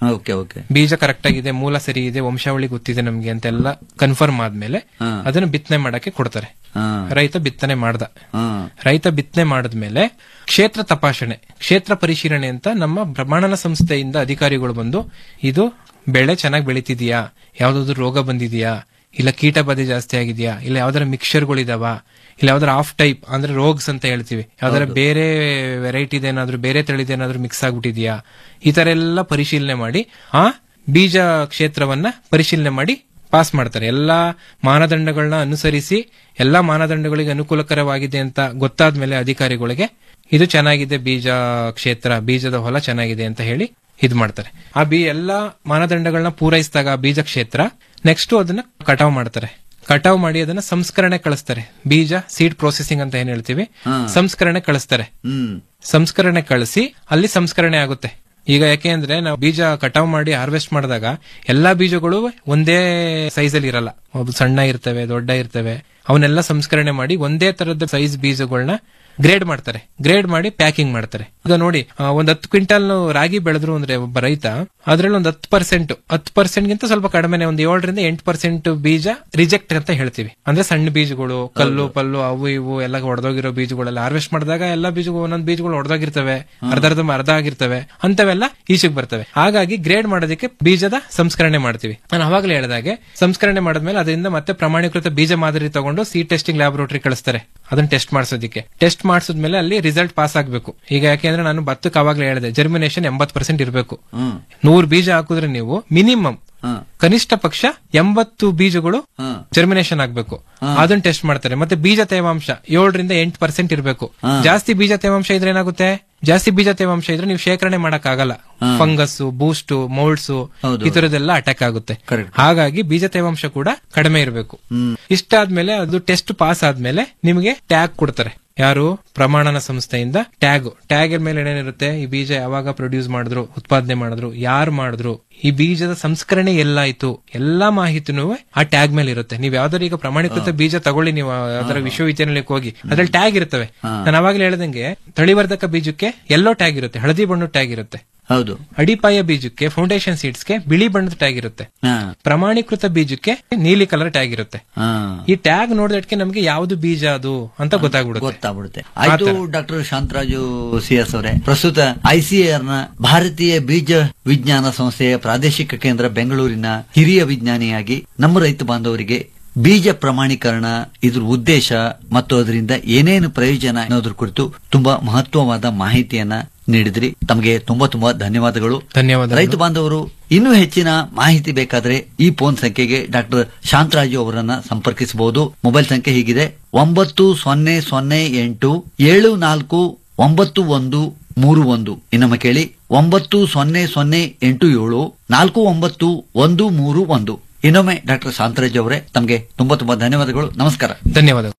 S10: ಓಕೆ ಓಕೆ
S13: ಬೀಜ ಕರೆಕ್ಟ್ ಆಗಿದೆ ಮೂಲ ಸರಿ ಇದೆ ವಂಶಾವಳಿ ಗೊತ್ತಿದೆ ನಮ್ಗೆ ಅಂತೆಲ್ಲ ಕನ್ಫರ್ಮ್ ಆದ್ಮೇಲೆ
S10: ಹಾ.
S13: ಅದನ್ನ ಬಿತ್ತನೆ ಮಾಡಕ್ಕೆ ಕೊಡ್ತಾರೆ
S10: ಹಾ.
S13: ರೈತ ಬಿತ್ತನೆ ಮಾಡ್ದ
S10: ಹಾ.
S13: ರೈತ ಬಿತ್ತನೆ ಮಾಡಿದ್ಮೇಲೆ ಕ್ಷೇತ್ರ ತಪಾಸಣೆ ಕ್ಷೇತ್ರ ಪರಿಶೀಲನೆ ಅಂತ ನಮ್ಮ ಪ್ರಮಾಣನ ಸಂಸ್ಥೆಯಿಂದ ಅಧಿಕಾರಿಗಳು ಬಂದು ಇದು ಬೆಳೆ ಚೆನ್ನಾಗಿ ಬೆಳೀತಿದ್ಯಾ ಯಾವ್ದಾದ್ರು ರೋಗ ಬಂದಿದ್ಯಾ ಇಲ್ಲ ಕೀಟ ಬಾಧೆ ಜಾಸ್ತಿ ಆಗಿದ್ಯಾ ಇಲ್ಲ ಯಾವ್ದಾರ ಮಿಕ್ಸ್ಚರ್ಗಳಿದಾವ ಇಲ್ಲ ಯಾವ್ದಾರ ಆಫ್ ಟೈಪ್ ಅಂದ್ರೆ ರೋಗ್ಸ್ ಅಂತ ಹೇಳ್ತೀವಿ ಯಾವ್ದಾರ
S10: ಹೌದು.
S13: ಬೇರೆ ವೆರೈಟಿದೇನಾದ್ರೂ ಬೇರೆ ತಳಿದೇನಾದ್ರೂ ಮಿಕ್ಸ್ ಆಗ್ಬಿಟ್ಟಿದ್ಯಾ ಈ ತರ ಎಲ್ಲ ಪರಿಶೀಲನೆ ಮಾಡಿ ಆ ಬೀಜ ಕ್ಷೇತ್ರವನ್ನ ಪರಿಶೀಲನೆ ಮಾಡಿ ಪಾಸ್ ಮಾಡ್ತಾರೆ ಎಲ್ಲಾ ಮಾನದಂಡಗಳನ್ನ ಅನುಸರಿಸಿ ಎಲ್ಲಾ ಮಾನದಂಡಗಳಿಗೆ ಅನುಕೂಲಕರವಾಗಿದೆ ಅಂತ ಗೊತ್ತಾದ್ಮೇಲೆ ಅಧಿಕಾರಿಗಳಿಗೆ ಇದು ಚೆನ್ನಾಗಿದೆ ಬೀಜ ಕ್ಷೇತ್ರ ಬೀಜದ ಹೊಲ ಚೆನ್ನಾಗಿದೆ ಅಂತ ಹೇಳಿ ಇದ್ ಮಾಡ್ತಾರೆ ಆ ಬಿ ಎಲ್ಲಾ ಮಾನದಂಡಗಳನ್ನ ಪೂರೈಸಿದಾಗ ಆ ಬೀಜ ಕ್ಷೇತ್ರ ನೆಕ್ಸ್ಟ್ ಅದನ್ನ ಕಟಾವ್ ಮಾಡ್ತಾರೆ ಕಟಾವ್ ಮಾಡಿ ಅದನ್ನ ಸಂಸ್ಕರಣೆ ಕಳಿಸ್ತಾರೆ ಬೀಜ ಸೀಡ್ ಪ್ರೊಸೆಸಿಂಗ್ ಅಂತ ಏನ್ ಹೇಳ್ತೀವಿ
S10: ಹಾ.
S13: ಸಂಸ್ಕರಣೆ ಕಳಿಸ್ತಾರೆ
S10: ಹ್ಮ್
S13: ಸಂಸ್ಕರಣೆ ಕಳಿಸಿ ಅಲ್ಲಿ ಸಂಸ್ಕರಣೆ ಆಗುತ್ತೆ ಈಗ ಯಾಕೆ ಅಂದ್ರೆ ನಾವು ಬೀಜ ಕಟಾವ್ ಮಾಡಿ ಹಾರ್ವೆಸ್ಟ್ ಮಾಡಿದಾಗ ಎಲ್ಲಾ ಬೀಜಗಳು ಒಂದೇ ಸೈಜ್ ಅಲ್ಲಿ ಇರಲ್ಲ ಒಬ್ಬ ಸಣ್ಣ ಇರ್ತವೆ ದೊಡ್ಡ ಇರ್ತವೆ ಅವನ್ನೆಲ್ಲ ಸಂಸ್ಕರಣೆ ಮಾಡಿ ಒಂದೇ ತರದ ಸೈಜ್ ಬೀಜಗಳನ್ನ ಗ್ರೇಡ್ ಮಾಡ್ತಾರೆ ಗ್ರೇಡ್ ಮಾಡಿ ಪ್ಯಾಕಿಂಗ್ ಮಾಡ್ತಾರೆ ಈಗ ನೋಡಿ ಆ, ಒಂದ್ ಹತ್ತು ಕ್ವಿಂಟಲ್ ರಾಗಿ ಬೆಳೆದ್ರು ಅಂದ್ರೆ ಒಬ್ಬ ರೈತ ಅದ್ರಲ್ಲಿ ಒಂದ್ ಹತ್ತು ಪರ್ಸೆಂಟ್ ಹತ್ತು ಪರ್ಸೆಂಟ್ ಗಿಂತ ಸ್ವಲ್ಪ ಕಡಿಮೆನೆ ಒಂದ್ ಏಳರಿಂದ ಎಂಟು ಪರ್ಸೆಂಟ್ ಬೀಜ ರಿಜೆಕ್ಟ್ ಅಂತ ಹೇಳ್ತೀವಿ ಅಂದ್ರೆ ಸಣ್ಣ ಬೀಜಗಳು ಕಲ್ಲು ಪಲ್ಲು ಅವು ಇವು ಎಲ್ಲ ಹೊಡೆದೋಗಿರೋ ಬೀಜಗಳೆಲ್ಲ ಹಾರ್ವೆಸ್ಟ್ ಮಾಡಿದಾಗ ಎಲ್ಲಾ ಬೀಜಗಳು ಒಂದೊಂದು ಬೀಜಗಳು ಹೊಡೆದೋಗಿರ್ತವೆ ಅರ್ಧ ಅರ್ಧ ಅರ್ಧ ಆಗಿರ್ತವೆ ಅಂತವೆಲ್ಲ ಈಚೆಗೆ ಬರ್ತವೆ ಹಾಗಾಗಿ ಗ್ರೇಡ್ ಮಾಡೋದಕ್ಕೆ ಬೀಜದ ಸಂಸ್ಕರಣೆ ಮಾಡ್ತೀವಿ ನಾನು ಅವಾಗಲೇ ಹೇಳಿದಾಗೆ ಸಂಸ್ಕರಣೆ ಮಾಡಿದ್ಮೇಲೆ ಅದರಿಂದ ಮತ್ತೆ ಪ್ರಮಾಣೀಕೃತ ಬೀಜ ಮಾದರಿ ತಗೊಂಡು ಸಿ ಟೆಸ್ಟಿಂಗ್ ಲ್ಯಾಬೊರೇಟರಿ ಕಳಿಸ್ತಾರೆ ಅದನ್ನ ಟೆಸ್ಟ್ ಮಾಡಿಸೋದಕ್ಕೆ ಟೆಸ್ಟ್ ಮಾಡಿಸಿದ್ಮೇಲೆ ಅಲ್ಲಿ ರಿಸಲ್ಟ್ ಪಾಸ್ ಆಗ್ಬೇಕು ಈಗ ಯಾಕೆಂದ್ರೆ ನಾನು ಭತ್ತಕ್ಕೆ ಅವಾಗಲೇ ಹೇಳಿದೆ ಜರ್ಮಿನೇಷನ್ ಎಂಬತ್ ಪರ್ಸೆಂಟ್ ಇರಬೇಕು
S10: ಹ್ಮ್
S13: ನೂರು ಬೀಜ ಹಾಕಿದ್ರೆ ನೀವು ಮಿನಿಮಮ್
S10: ಹಾ.
S13: ಕನಿಷ್ಠ ಪಕ್ಷ ಎಂಬತ್ತು ಬೀಜಗಳು
S10: ಹಾ.
S13: ಜರ್ಮಿನೇಷನ್ ಆಗ್ಬೇಕು
S10: ಹಾ.
S13: ಅದನ್ನ ಟೆಸ್ಟ್ ಮಾಡ್ತಾರೆ ಮತ್ತೆ ಬೀಜ ತೇವಾಂಶ ಏಳರಿಂದ ಎಂಟು ಪರ್ಸೆಂಟ್ ಇರಬೇಕು
S10: ಹಾ.
S13: ಜಾಸ್ತಿ ಬೀಜ ತೇವಾಂಶ ಇದ್ರೆ ಏನಾಗುತ್ತೆ ಜಾಸ್ತಿ ಬೀಜ ತೇವಾಂಶ ಇದ್ರೆ ನೀವು ಶೇಖರಣೆ ಮಾಡಕ್ ಆಗಲ್ಲ
S10: ಹಾ.
S13: ಫಂಗಸ್ ಬೂಸ್ಟ್ ಮೌಲ್ಡ್ಸ್
S10: ಹೌದು.
S13: ಈ ತರದೆಲ್ಲ ಅಟ್ಯಾಕ್ ಆಗುತ್ತೆ
S10: Correct.
S13: ಹಾಗಾಗಿ ಬೀಜ ತೇವಾಂಶ ಕೂಡ ಕಡಿಮೆ ಇರಬೇಕು
S10: ಹ್ಮ್
S13: ಇಷ್ಟಾದ್ಮೇಲೆ ಅದು ಟೆಸ್ಟ್ ಪಾಸ್ ಆದ್ಮೇಲೆ ನಿಮಗೆ ಟ್ಯಾಗ್ ಕೊಡ್ತಾರೆ ಯಾರು ಪ್ರಮಾಣನ ಸಂಸ್ಥೆಯಿಂದ ಟ್ಯಾಗ್ ಟ್ಯಾಗ್ ಮೇಲೆ ಏನೇನಿರುತ್ತೆ ಈ ಬೀಜ ಯಾವಾಗ ಪ್ರೊಡ್ಯೂಸ್ ಮಾಡಿದ್ರು ಉತ್ಪಾದನೆ ಮಾಡಿದ್ರು ಯಾರು ಮಾಡಿದ್ರು ಈ ಬೀಜದ ಸಂಸ್ಕರಣೆ ಎಲ್ಲಾಯ್ತು ಎಲ್ಲಾ ಮಾಹಿತಿನೂ ಆ ಟ್ಯಾಗ್ ಮೇಲೆ ಇರುತ್ತೆ ನೀವು ಯಾವ್ದಾರು ಈಗ ಪ್ರಮಾಣೀಕೃತ ಬೀಜ ತಗೊಳ್ಳಿ ನೀವು ಯಾವ್ದಾರ ವಿಶ್ವವಿದ್ಯಾನಿಲಯಕ್ಕೆ ಹೋಗಿ ಅದ್ರಲ್ಲಿ ಟ್ಯಾಗ್ ಇರ್ತವೆ
S10: ಹಾ.
S13: ನಾನು ಅವಾಗಲೇ ಹೇಳ್ದಂಗೆ ತಳಿವರ್ಧಕ ಬೀಜಕ್ಕೆ ಎಲ್ಲೋ ಟ್ಯಾಗ್ ಇರುತ್ತೆ ಹಳದಿ ಬಣ್ಣ ಟ್ಯಾಗ್ ಇರುತ್ತೆ
S10: ಹೌದು
S13: ಅಡಿಪಾಯ ಬೀಜಕ್ಕೆ ಫೌಂಡೇಶನ್ ಸೀಡ್ಸ್ಗೆ ಬಿಳಿ ಬಣ್ಣದ ಟ್ಯಾಗ್ ಇರುತ್ತೆ
S10: ಹಾ
S13: ಪ್ರಮಾಣೀಕೃತ ಬೀಜಕ್ಕೆ ನೀಲಿ ಕಲರ್ ಟ್ಯಾಗ್ ಇರುತ್ತೆ
S10: ಹಾ
S13: ಈ ಟ್ಯಾಗ್ ನೋಡಿದಕ್ಕೆ ನಮಗೆ ಯಾವ್ದು ಬೀಜ ಅದು ಅಂತ ಗೊತ್ತಾಗ್ಬಿಡುತ್ತೆ
S10: ಗೊತ್ತಾಗ್ಬಿಡುತ್ತೆ ಆಯ್ತು ಡಾಕ್ಟರ್ ಶಾಂತರಾಜು ಸಿ ಎಸ್ ಅವರೇ ಪ್ರಸ್ತುತ ಐಸಿಎಆರ್ ನ ಭಾರತೀಯ ಬೀಜ ವಿಜ್ಞಾನ ಸಂಸ್ಥೆಯ ಪ್ರಾದೇಶಿಕ ಕೇಂದ್ರ ಬೆಂಗಳೂರಿನ ಹಿರಿಯ ವಿಜ್ಞಾನಿಯಾಗಿ ನಮ್ಮ ರೈತ ಬಾಂಧವರಿಗೆ ಬೀಜ ಪ್ರಮಾಣೀಕರಣ ಇದ್ರ ಉದ್ದೇಶ ಮತ್ತು ಅದರಿಂದ ಏನೇನು ಪ್ರಯೋಜನ ಅನ್ನೋದ್ರ ಕುರಿತು ತುಂಬಾ ಮಹತ್ವವಾದ ಮಾಹಿತಿಯನ್ನ ನೀಡಿದ್ರಿ ತಮಗೆ ತುಂಬಾ ತುಂಬಾ ಧನ್ಯವಾದಗಳು
S13: ಧನ್ಯವಾದ
S10: ರೈತ ಬಾಂಧವರು ಇನ್ನೂ ಹೆಚ್ಚಿನ ಮಾಹಿತಿ ಬೇಕಾದ್ರೆ ಈ ಫೋನ್ ಸಂಖ್ಯೆಗೆ ಡಾಕ್ಟರ್ ಶಾಂತರಾಜು ಅವರನ್ನ ಸಂಪರ್ಕಿಸಬಹುದು ಮೊಬೈಲ್ ಸಂಖ್ಯೆ ಹೀಗಿದೆ ಒಂಬತ್ತು ಸೊನ್ನೆ ಸೊನ್ನೆ ಎಂಟು ಏಳು ನಾಲ್ಕು ಒಂಬತ್ತು ಒಂದು ಮೂರು ಒಂದು ಇನ್ನೊಮ್ಮೆ ಕೇಳಿ ಒಂಬತ್ತು ಸೊನ್ನೆ ಸೊನ್ನೆ ಎಂಟು ಏಳು ನಾಲ್ಕು ಒಂಬತ್ತು ಒಂದು ಮೂರು ಒಂದು ಇನ್ನೊಮ್ಮೆ ಡಾಕ್ಟರ್ ಶಾಂತರಾಜು ಅವರೇ ತಮಗೆ ತುಂಬಾ ತುಂಬಾ ಧನ್ಯವಾದಗಳು ನಮಸ್ಕಾರ
S13: ಧನ್ಯವಾದಗಳು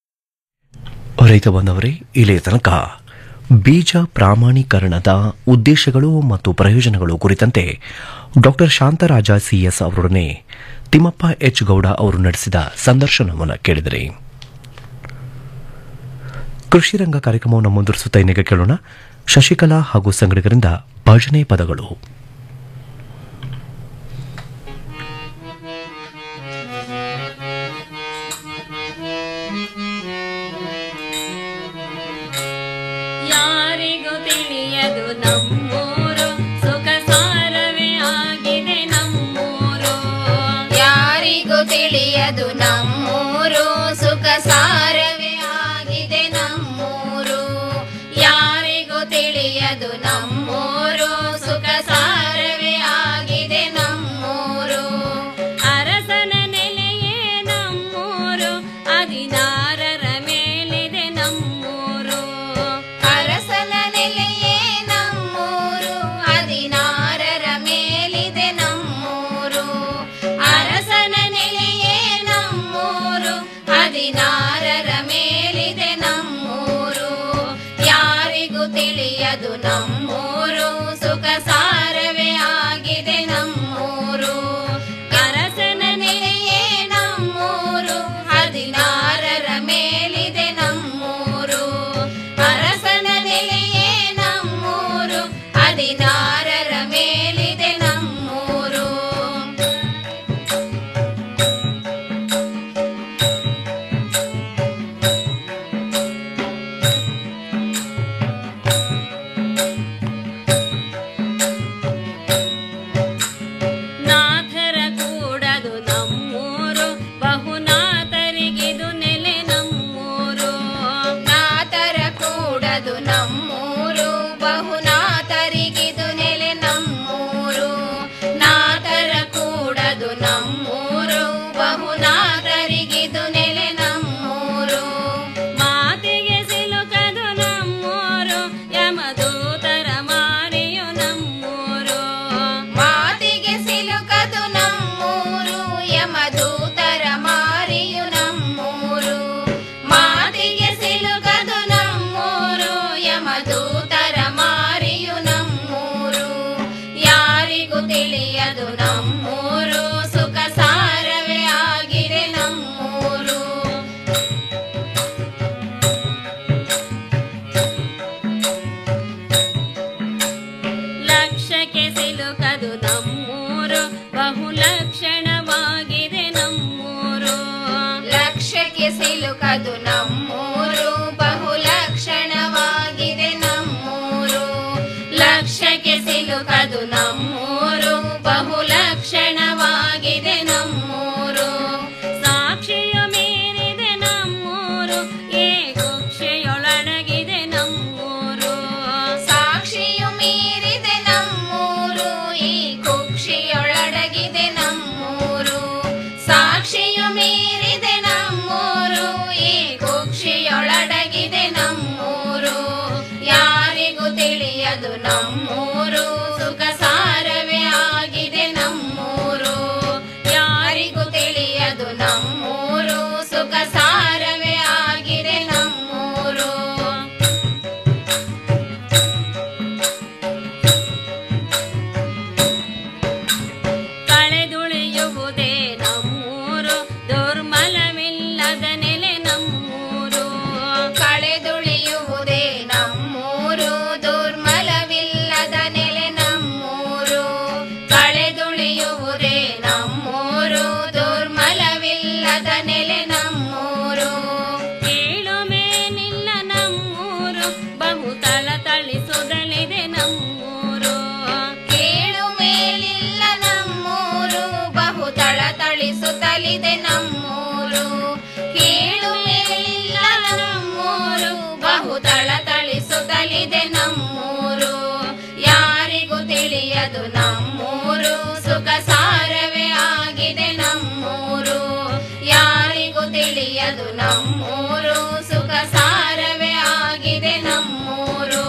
S2: ರೈತ ಬಂದವರೇ ಇಲ್ಲಿಯ ತನಕ ಬೀಜ ಪ್ರಾಮಾಣೀಕರಣದ ಉದ್ದೇಶಗಳು ಮತ್ತು ಪ್ರಯೋಜನಗಳು ಕುರಿತಂತೆ ಡಾಕ್ಟರ್ ಶಾಂತರಾಜ ಸಿಎಸ್ ಅವರೊಡನೆ ತಿಮ್ಮಪ್ಪ ಎಚ್ ಗೌಡ ಅವರು ನಡೆಸಿದ ಸಂದರ್ಶನವನ್ನು ಕೇಳಿದರೆ ಕೃಷಿ ರಂಗ ಕಾರ್ಯಕ್ರಮವನ್ನು ಮುಂದುವರಿಸುತ್ತಾ ಇನ್ನೀಗ ಕೇಳೋಣ ಶಶಿಕಲಾ ಹಾಗೂ ಸಂಗಡಿಗರಿಂದ ಭಜನೆ ಪದಗಳು
S14: ಯಾರಿಗೂ ತಿಳಿಯದು ನಮ್ಮೂರು ಸುಖ ಸಾರವೇ ಆಗಿದೆ ನಮ್ಮೂರು ಯಾರಿಗೂ ತಿಳಿಯದು ನಮ್ಮೂರು ಸುಖ ಸಾರವೇ ಆಗಿದೆ ನಮ್ಮೂರು ಯಾರಿಗೂ ತಿಳಿಯದು ನಮ್ಮೂರು ಸುಖ ಸಾರವೇ ಆಗಿದೆ ನಮ್ಮೂರು ಅರಸನ ನೆಲೆಯೇ ನಮ್ಮೂರು ಹದಿನಾರರ ಮೇಲಿದೆ ನಮ್ಮೂರು ಅರಸನ ನೆಲೆಯೇ ನಮ್ಮೂರು ಹದಿನಾರರ ಮೇಲಿದೆ ನಮ್ಮೂರು ಅರಸನ ನೆಲೆಯೇ ನಮ್ಮೂರು ಹದಿನಾರರ ಮೇಲಿದೆ ನಮ್ಮೂರು ಯಾರಿಗೂ ತಿಳಿಯದು ನಮ್ಮೂರು ಸುಖ ಸಾರವೇ ಆಗಿದೆ ನಮ್ಮೂರು ಅರಸನ ನೆಲೆಯೇ ನಮ್ಮೂರು ಹದಿನಾರರ ಮೇಲಿದೆ ನಮ್ಮೂರು ಅರಸನ ನೆಲೆಯೇ ನಮ್ಮೂರು ಹದಿನಾರರ ಮೇಲಿದೆ ನಮ್ಮ ಲಕ್ಷಕ್ಕೆ ಸಿಲುಕದು ನಮ್ಮೂರು ಬಹುಲಕ್ಷಣವಾಗಿದೆ ನಮ್ಮೂರು ಲಕ್ಷಕ್ಕೆ ಸಿಲುಕದು ನಮ್ಮೂರು ಬಹುಲಕ್ಷಣವಾಗಿದೆ ನಮ್ಮೂರು ಲಕ್ಷಕ್ಕೆ ಸಿಲುಕದು ನಮ್ಮೂರು ಬಹುಲಕ್ಷಣವಾಗಿದೆ ನಮ್ಮೂರು ಸಾಕ್ಷಿಯು ಮೀರಿದೆ ನಮ್ಮೂರು ಏ ಕುಕ್ಷೆಯೊಳಗಿದೆ ನಮ್ಮೂರು ಸಾಕ್ಷಿಯು ಮೀರಿದೆ ನಮ್ಮೂರು ಈ ಕುಕ್ಷಿಯೊಳಡಗಿದೆ ನಮ್ಮೂರು ಸಾಕ್ಷಿಯು ಮೀರಿದೆ ನಮ್ಮೂರು ಈ ಕುಕ್ಷಿಯೊಳಡಗಿದೆ ನಮ್ಮೂರು ಯಾರಿಗೂ ತಿಳಿಯದು ನಮ್ಮೂರು ಸುಖ ಸಾರವೇ ಆಗಿದೆ ನಮ್ಮೂರು ಯಾರಿಗೂ ತಿಳಿಯದು ನಮ್ಮೂರು ಸುಖ ಸಾರವೇ ಆಗಿದೆ ನಮ್ಮೂರು ಕಳೆದುಳಿಯುವುದೇ ನಮ್ಮೂರು ದುರ್ಮಲವಿಲ್ಲದ ನೆಲೆ ನಮ್ಮೂರು ಕಳೆದುಳಿಯುವುದೇ ನಮ್ಮೂರು ದುರ್ಮಲವಿಲ್ಲದ ನೆಲೆ ನಮ್ಮೂರು ಕಳೆದುಳಿಯುವುದೇ ನಮ್ಮೂರು ದುರ್ಮಲವಿಲ್ಲದ ನೆಲೆ ನಮ್ಮೂರು ಕೀಳುಮೇನಿಲ್ಲ ನಮ್ಮೂರು ಬಹು ತಳತಳಿಸುದಲಿದೆ ನಮ್ಮೂರು ಕೀಳು ಮೇಲಿಲ್ಲ ನಮ್ಮೂರು ಬಹು ತಳತಳಿಸುತ್ತಲಿದೆ ನಮ್ಮೂರು ಕೀಳು ಮೇಲಿಲ್ಲ ನಮ್ಮೂರು ಬಹು ತಳತಳಿಸುತ್ತಲಿದೆ ನಮ್ಮೂರು ಯಾರಿಗೂ ತಿಳಿಯದು ನಮ್ಮೂರು ಸುಖ ಸಾರವೇ ಆಗಿದೆ ನಮ್ಮೂರು ಯಾರಿಗೂ ತಿಳಿಯದು ನಮ್ಮೂರು ಸುಖ ಸಾರವೇ ಆಗಿದೆ ನಮ್ಮೂರು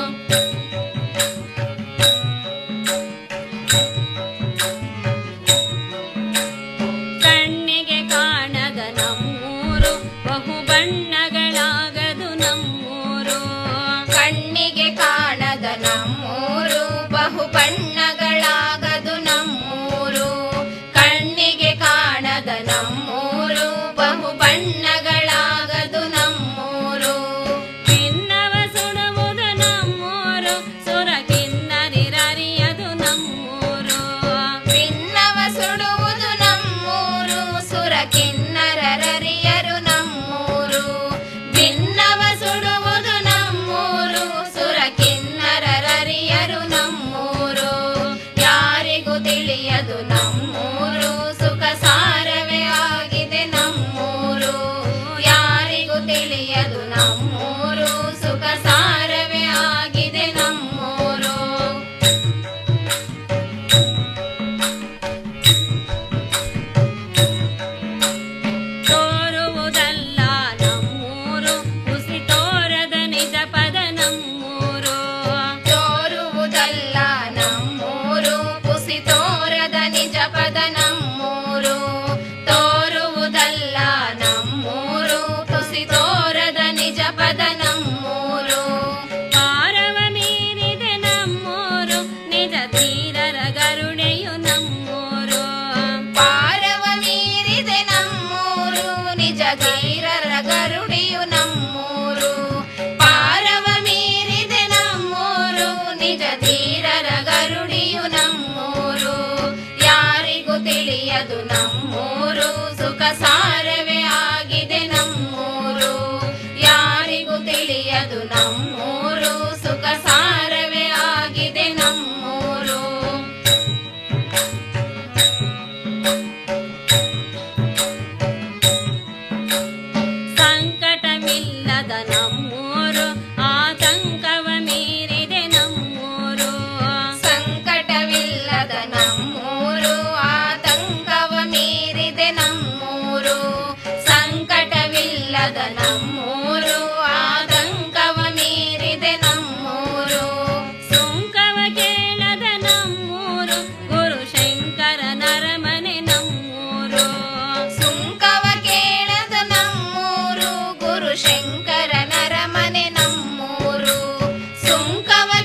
S14: ಕಣ್ಣಿಗೆ ಕಾಣದ ನಮ್ಮೂರು ಬಹು ಬಣ್ಣಗಳಾಗದು ನಮ್ಮೂರು ಕಣ್ಣಿಗೆ ಕಾಣದ ನಮ್ಮೂರು ಬಹು ಬಣ್ಣಗಳಾಗದು ನಮ್ಮೂರು ಕಣ್ಣಿಗೆ ಕಾಣದ ನಮ್ಮೂರು ಬಹು ಬಣ್ಣಗಳಾಗದು ನಮ್ಮೂರು ಭಿನ್ನವ ಸುಡುವುದು ನಮ್ಮೂರು ಸುರ ಕಿನ್ನರಿರರಿಯದು ನಮ್ಮೂರು ಭಿನ್ನವ ಸುಡುವುದು ನಮ್ಮೂರು ಸುರ ಕಿನ್ನರರಿಯರು ನಮ್ಮೂರು ಭಿನ್ನವ ಸುಡುವುದು ನಮ್ಮೂರು ಸುರ ಕಿನ್ನರರಿಯರು ನಮ್ಮೂರು ಯಾರಿಗೂ ತಿಳಿಯದು ನಮ್ಮೂರು ಸುಖ ಸಾರವೇ ಆಗಿದೆ ನಮ್ಮೂರು ಯಾರಿಗೂ ತಿಳಿಯದು ನಮ್ಮೂರು ಸುಖ ಸಾರವೇ ಆಗಿದೆ ನಮ್ಮೂರು ತೋರುವುದಲ್ಲ ನಮ್ಮೂರು ಹುಸಿ ತೋರದ ನಿಜ ಪದ ನಮ್ಮೂರು ತೋರುವುದಲ್ಲ ನಮ್ಮೂರು ಹುಸಿ ತೋರದ ನಿಜ ಪದ ನಮ್ಮೂರು ತೋರುವುದಲ್ಲ ನಮ್ಮೂರು ಹುಸಿ ತೋರದ ನಿಜ ಪದ ನಮ್ಮೂರು ಪಾರವ ಮೀರಿದೆ ನಮ್ಮೂರು ನಿಜ ತೀರರ ಗರುಡೆಯು ನಮ್ಮೂರು ಪಾರವ ಮೀರಿದೆ ನಮ್ಮೂರು ನಿಜ ಧೀರರ ಗರುಡಿಯು ನಮ್ಮೂರು ಪಾರವ ಮೀರಿದೆ ನಮ್ಮೂರು ನಿಜ ಧೀರರ ಗರುಡಿಯು ನಮ್ಮೂರು ಯಾರಿಗೂ ತಿಳಿಯದು ನಮ್ಮೂರು ಸುಖ ಸಾರವೇ